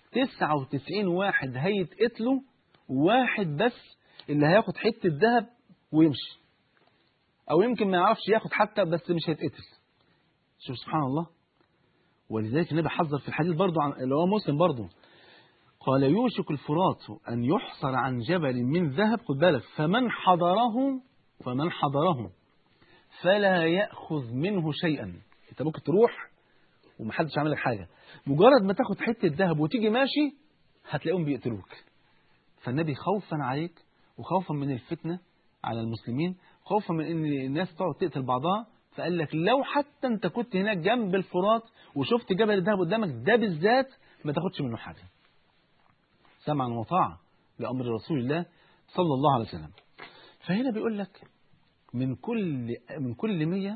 99 واحد هيتقتلوا واحد بس اللي هياخد حتة ذهب ويمشي او يمكن ما يعرفش ياخد حتى بس مش هيتقتل شوف سبحان الله ولذلك النبي حذر في الحديث برضه عن اللي هو مسلم برضه قال يوشك الفرات أن يحصر عن جبل من ذهب خد بالك فمن حضره فمن حضره فلا يأخذ منه شيئا انت ممكن تروح ومحدش عامل لك حاجة مجرد ما تاخد حتة ذهب وتيجي ماشي هتلاقيهم بيقتلوك فالنبي خوفا عليك وخوفا من الفتنة على المسلمين خوفا من ان الناس تقعد تقتل بعضها فقال لك لو حتى انت كنت هناك جنب الفرات وشفت جبل الذهب قدامك ده بالذات ما تاخدش منه حاجة سمعا وطاعة لأمر رسول الله صلى الله عليه وسلم فهنا بيقول لك من كل من كل 100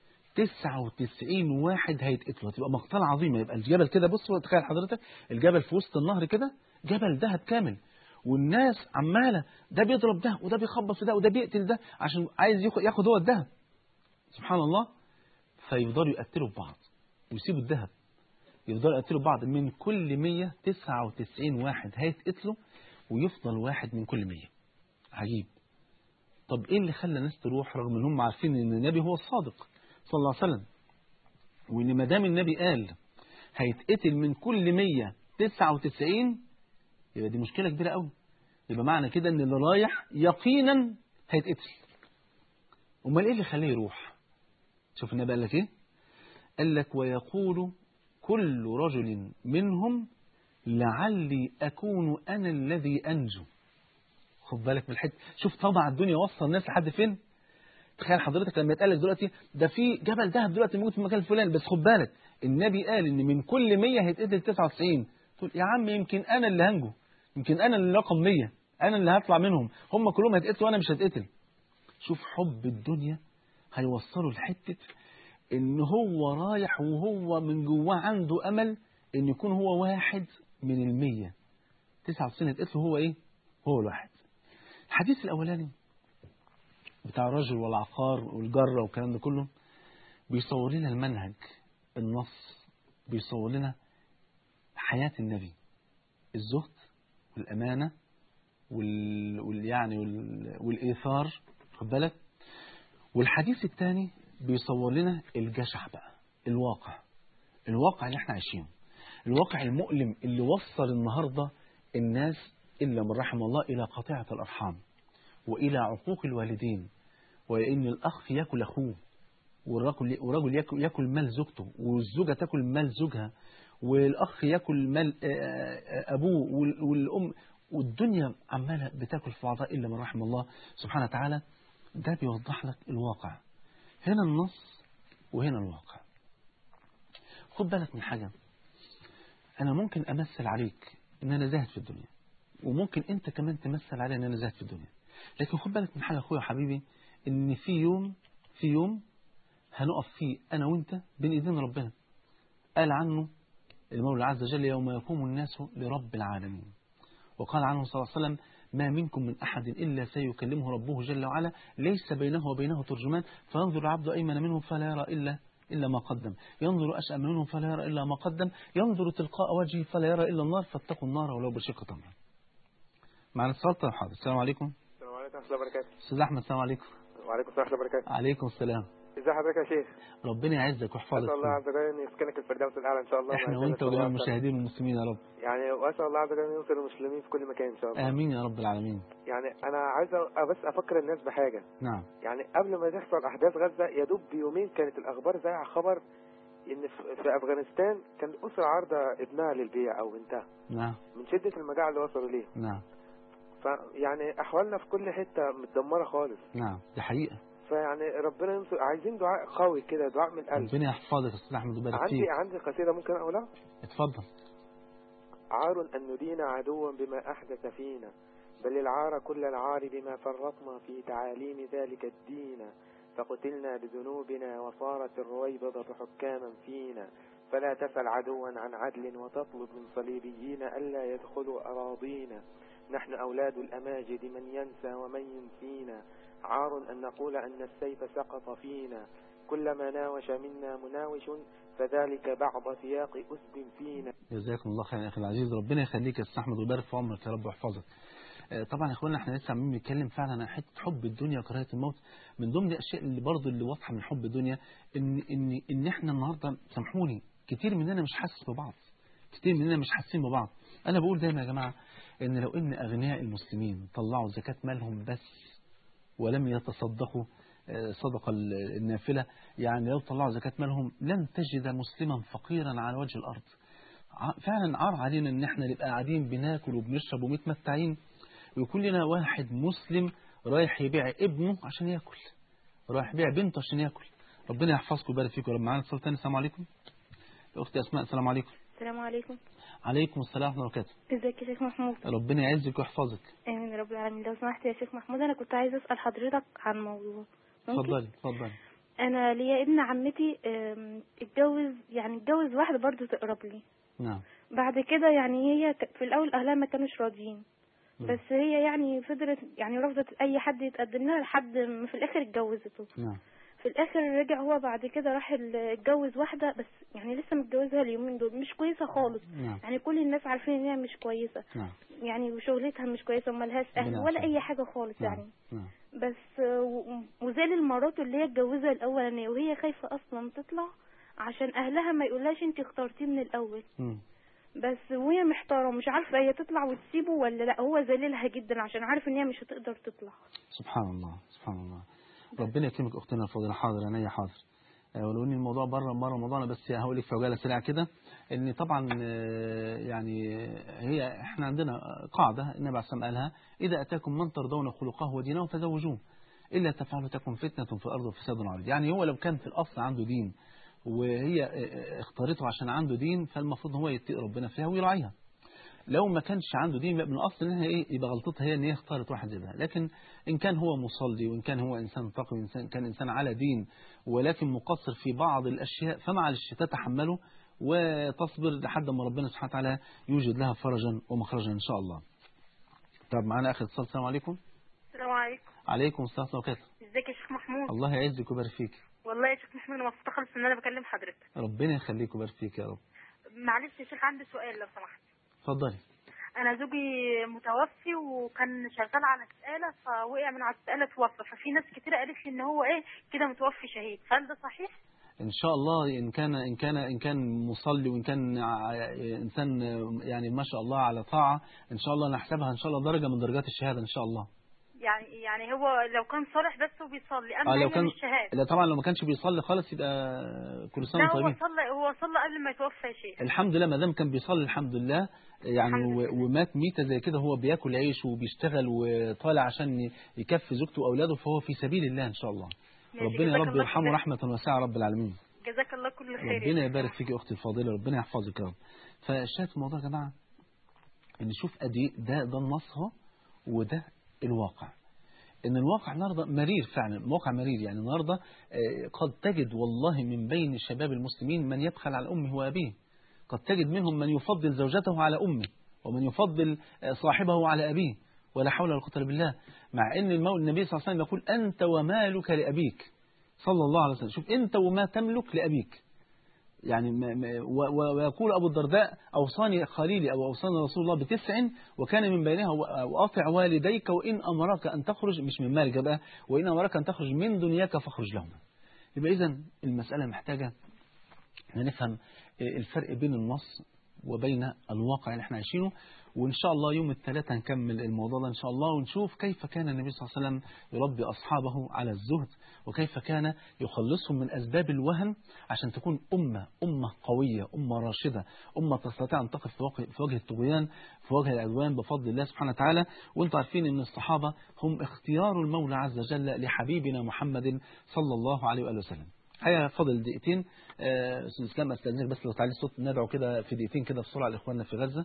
99 واحد هيتقتلوا هتبقى مقتله عظيمه يبقى الجبل كده بص تخيل حضرتك الجبل في وسط النهر كده جبل ذهب كامل والناس عماله ده بيضرب ده وده بيخبط في ده وده بيقتل ده عشان عايز ياخد هو الذهب سبحان الله فيفضلوا يقتلوا في بعض ويسيبوا الذهب يفضلوا يقتلوا بعض من كل 199 واحد هيتقتلوا ويفضل واحد من كل 100 عجيب طب ايه اللي خلى الناس تروح رغم ان هم عارفين ان النبي هو الصادق صلى الله عليه وسلم وان ما دام النبي قال هيتقتل من كل 199 يبقى دي مشكله كبيره قوي يبقى معنى كده ان اللي رايح يقينا هيتقتل امال ايه اللي خليه يروح شوف النبي قال لك ايه قال لك ويقول كل رجل منهم لعلي أكون أنا الذي أنجو خد بالك من الحته شوف طبعا الدنيا وصل الناس لحد فين تخيل حضرتك لما يتقال لك دلوقتي ده في جبل ذهب دلوقتي موجود في المكان الفلاني بس خد بالك النبي قال ان من كل 100 هيتقتل 99 تقول يا عم يمكن انا اللي هنجو يمكن انا اللي رقم 100 انا اللي هطلع منهم هم كلهم هيتقتلوا وانا مش هتقتل شوف حب الدنيا هيوصلوا لحته ان هو رايح وهو من جواه عنده امل ان يكون هو واحد من المية تسعة وتسعين هتقتله هو ايه هو الواحد الحديث الاولاني بتاع الرجل والعقار والجرة والكلام ده كله بيصور لنا المنهج النص بيصور لنا حياة النبي الزهد والأمانة وال... وال... يعني وال... والإيثار خد بالك والحديث الثاني بيصور لنا الجشع بقى الواقع الواقع اللي احنا عايشينه الواقع المؤلم اللي وصل النهاردة الناس إلا من رحم الله إلى قطيعة الأرحام وإلى عقوق الوالدين وإن الأخ يأكل أخوه والرجل والرجل يأكل, يأكل مال زوجته والزوجة تأكل مال زوجها والأخ يأكل مال أبوه والأم والدنيا عمالة بتاكل في بعضها إلا من رحم الله سبحانه وتعالى ده بيوضح لك الواقع هنا النص وهنا الواقع خد بالك من حاجة أنا ممكن أمثل عليك إن أنا زاهد في الدنيا وممكن أنت كمان تمثل علي إن أنا زاهد في الدنيا لكن خد بالك من حاجة أخويا حبيبي إن في يوم في يوم هنقف فيه أنا وأنت بين إيدين ربنا قال عنه المولى عز وجل يوم يقوم الناس لرب العالمين وقال عنه صلى الله عليه وسلم ما منكم من أحد إلا سيكلمه ربه جل وعلا ليس بينه وبينه ترجمان فينظر العبد أيمن منه فلا يرى إلا إلا ما قدم ينظر أشأم منهم فلا يرى إلا ما قدم ينظر تلقاء وجهه فلا يرى إلا النار فاتقوا النار ولو بشق تمر معنا اتصال طيب حاضر السلام عليكم السلام عليكم ورحمة الله وبركاته أستاذ أحمد السلام عليكم وعليكم السلام ورحمة الله وبركاته عليكم السلام ازي حضرتك يا شيخ ربنا يعزك ويحفظك اسال الله عز وجل ان يسكنك الفردوس الاعلى ان شاء الله احنا ويجعلك وانت وجميع الله أكثر. المشاهدين والمسلمين يا رب يعني واسال الله عز وجل ان ينصر المسلمين في كل مكان ان شاء الله آمين يا رب العالمين يعني انا عايز أ- بس افكر الناس بحاجه نعم يعني قبل ما تحصل احداث غزه يا دوب بيومين كانت الاخبار زي خبر ان في في افغانستان كان اسره عارضه ابنها للبيع او بنتها نعم من شده المجاعه اللي وصلوا ليه نعم فيعني احوالنا في كل حته متدمره خالص نعم دي حقيقة فيعني ربنا ينصر عايزين دعاء قوي كده دعاء من القلب ربنا يحفظك يا أستاذ أحمد ويبارك عندي فيك عندي قصيده ممكن اقولها اتفضل عار أن ندين عدوا بما أحدث فينا بل العار كل العار بما فرطنا في تعاليم ذلك الدين فقتلنا بذنوبنا وصارت الرويبضة حكاما فينا فلا تسل عدوا عن عدل وتطلب من صليبيين ألا يدخلوا أراضينا نحن أولاد الأماجد من ينسى ومن ينسينا عار أن نقول أن السيف سقط فينا كلما ناوش منا مناوش فذلك بعض سياق أسد فينا جزاكم الله خير يا اخي العزيز ربنا يخليك يا استاذ احمد ويبارك في عمرك يا رب ويحفظك آه، طبعا يا اخوانا احنا لسه عمالين بنتكلم فعلا عن حته حب الدنيا وكراهيه الموت من ضمن الاشياء اللي برضه اللي واضحه من حب الدنيا ان ان ان احنا النهارده سامحوني كتير مننا مش حاسس ببعض كتير مننا مش حاسين ببعض انا بقول دايما يا جماعه ان لو ان اغنياء المسلمين طلعوا زكاه مالهم بس ولم يتصدقوا آه، صدقة ال- النافلة يعني لو طلعوا زكاة مالهم لن تجد مسلما فقيرا على وجه الأرض ع- فعلا عار علينا ان احنا نبقى قاعدين بناكل وبنشرب ومتمتعين ويكون لنا واحد مسلم رايح يبيع ابنه عشان ياكل رايح يبيع بنته عشان ياكل ربنا يحفظكم ويبارك فيكم يا رب معانا اتصال تاني السلام عليكم اختي اسماء السلام عليكم السلام عليكم عليكم السلام ورحمه الله وبركاته ازيك يا شيخ محمود ربنا يعزك ويحفظك امين يا رب العالمين لو سمحت يا شيخ محمود انا كنت عايزه اسال حضرتك عن موضوع ممكن اتفضلي اتفضلي انا ليا ابن عمتي آم، اتجوز يعني اتجوز واحده برضو تقرب لي نعم بعد كده يعني هي ك- في الاول اهلها ما كانوش راضيين مم. بس هي يعني فضلت يعني رفضت اي حد يتقدم لها لحد ما في الاخر اتجوزته نعم في الاخر رجع هو بعد كده راح ال- اتجوز واحده بس يعني لسه متجوزها اليومين دول مش كويسه خالص نعم يعني كل الناس عارفين ان هي مش كويسه نعم يعني وشغلتها مش كويسه وملهاش اهل ربنا ولا يعافيك. اي حاجه خالص نعم يعني نعم بس آه، و- وزي المرات اللي هي اتجوزها الاولانيه وهي خايفه اصلا تطلع عشان اهلها ما يقولهاش انت اخترتيه من الاول مم. بس وهي محتاره مش عارفه هي تطلع وتسيبه ولا لا هو ذليلها جدا عشان عارف ان هي مش هتقدر تطلع سبحان الله سبحان الله ربنا يكرمك اختنا الفاضله حاضر عينيا حاضر آه، ولو ان الموضوع بره بره موضوعنا بس هقول لك في عجاله سريعه كده ان طبعا آه، يعني هي احنا عندنا قاعده النبي عليه الصلاه والسلام قالها اذا اتاكم من ترضون خلقه ودينه فزوجوه الا تفعلوا تكن فتنه في الارض وفساد عريض يعني هو لو كان في الاصل عنده دين وهي آه، آه، اختارته عشان عنده دين فالمفروض هو يتقي ربنا فيها ويراعيها لو ما كانش عنده دين يبقى من الاصل انها ايه يبقى غلطتها هي ان هي اختارت واحد زي ده لكن ان كان هو مصلي وان كان هو انسان تقي وان كان انسان على دين ولكن مقصر في بعض الاشياء فمعلش تتحمله وتصبر لحد ما ربنا سبحانه وتعالى يوجد لها فرجا ومخرجا ان شاء الله. طب معانا اخر اتصال السلام عليكم. السلام عليكم عليكم السلام ورحمه الله وبركاته. ازيك يا شيخ محمود الله يعزك ويبارك فيك. والله يا شيخ محمود انا مبسوطه خالص ان انا بكلم حضرتك ربنا يخليك ويبارك فيك يا رب. معلش يا شيخ عندي سؤال لو سمحت اتفضلي. انا زوجي متوفي وكان شغال على سقاله فوقع من على السقاله توفى ففي ناس كتير قالت لي ان هو ايه كده متوفي شهيد فهل ده صحيح ان شاء الله ان كان ان كان ان كان مصلي وان كان ع- انسان يعني ما شاء الله على طاعه ان شاء الله نحسبها ان شاء الله درجه من درجات الشهاده ان شاء الله. يعني يعني هو لو كان صالح بس وبيصلي اما اه لو هي كان مش شهاده لا طبعا لو ما كانش بيصلي خالص يبقى كل سنه لا وانتم هو طيبين صلى هو صلى قبل ما يتوفى يا شيخ الحمد لله ما دام كان بيصلي الحمد لله يعني الحمد و- لله. ومات ميته زي كده هو بياكل عيش وبيشتغل وطالع عشان ي- يكفي زوجته واولاده فهو في سبيل الله ان شاء الله ماشي، ربنا يا جزاك رب الله يرحمه كل- رحمه واسعه رب العالمين جزاك الله كل خير يا ربنا شيخ. يبارك فيك يا اختي الفاضله ربنا يحفظك يا رب فالشاهد في الموضوع يا جماعه ان نشوف قد ايه ده ده النص اهو وده الواقع ان الواقع النهارده مرير فعلا الواقع مرير يعني النهارده آه، قد تجد والله من بين شباب المسلمين من يبخل على امه وابيه قد تجد منهم من يفضل زوجته على امه ومن يفضل آه، صاحبه على ابيه ولا حول ولا قوه الا بالله مع ان المولى النبي صلى الله عليه وسلم يقول انت ومالك لابيك صلى الله عليه وسلم شوف أنت وما تملك لأبيك يعني ما ما و- و- ويقول أبو الدرداء أوصاني خليلي أو أوصاني رسول الله بتسع وكان من بينها و- وأطع والديك وإن أمرك أن تخرج مش من مالك بقى وإن أمرك أن تخرج من دنياك فاخرج لهما يبقى إذا المسألة محتاجة إن نفهم الفرق بين النص وبين الواقع اللي احنا عايشينه وإن شاء الله يوم الثلاثاء نكمل الموضوع ده إن شاء الله ونشوف كيف كان النبي صلى الله عليه وسلم يربي أصحابه على الزهد وكيف كان يخلصهم من أسباب الوهن عشان تكون أمة أمة قوية أمة راشدة أمة تستطيع أن تقف في وجه- في وجه الطغيان في وجه العدوان بفضل الله سبحانه وتعالى وانتم عارفين أن الصحابة هم اختيار المولى عز وجل لحبيبنا محمد صلى الله عليه وآله وسلم هيا فاضل دقيقتين آه، استاذ اسلام استاذنك بس لو تعالي الصوت ندعو كده في دقيقتين كده بسرعه لاخواننا في غزه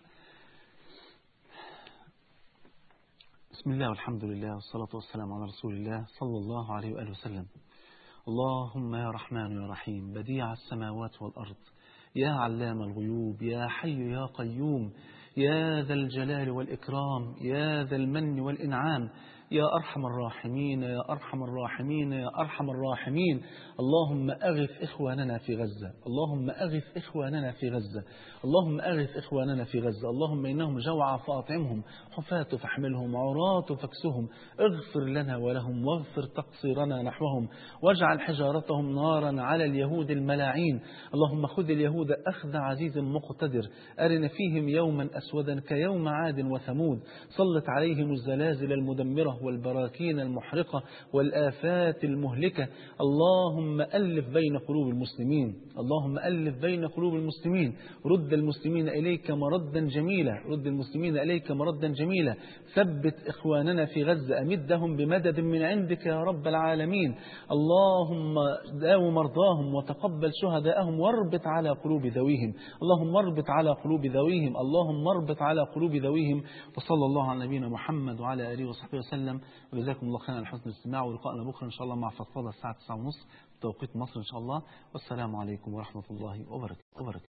بسم الله والحمد لله والصلاة والسلام على رسول الله صلى الله عليه وآله وسلم اللهم يا رحمن يا رحيم بديع السماوات والأرض يا علام الغيوب يا حي يا قيوم يا ذا الجلال والإكرام يا ذا المن والإنعام يا أرحم الراحمين يا أرحم الراحمين يا أرحم الراحمين اللهم أغث إخواننا في غزة اللهم أغث إخواننا في غزة اللهم أغث إخواننا في غزة اللهم إنهم جوعى فأطعمهم حفاة فاحملهم عراة فاكسهم اغفر لنا ولهم واغفر تقصيرنا نحوهم واجعل حجارتهم نارا على اليهود الملاعين اللهم خذ اليهود أخذ عزيز مقتدر أرنا فيهم يوما أسودا كيوم عاد وثمود سلط عليهم الزلازل المدمرة والبراكين المحرقة والآفات المهلكة اللهم ألف بين قلوب المسلمين اللهم ألف بين قلوب المسلمين رد المسلمين إليك مردا جميلا رد المسلمين إليك مردا جميلا ثبت إخواننا في غزة أمدهم بمدد من عندك يا رب العالمين اللهم داو مرضاهم وتقبل شهداءهم واربط على قلوب ذويهم اللهم اربط على قلوب ذويهم اللهم اربط على قلوب ذويهم وصلى الله على نبينا محمد وعلى آله وصحبه وسلم وجزاكم الله خيرا على حسن الاستماع ولقائنا بكرة إن شاء الله مع فضفاضة الساعة 9:30 بتوقيت مصر إن شاء الله والسلام عليكم ورحمة الله وبركاته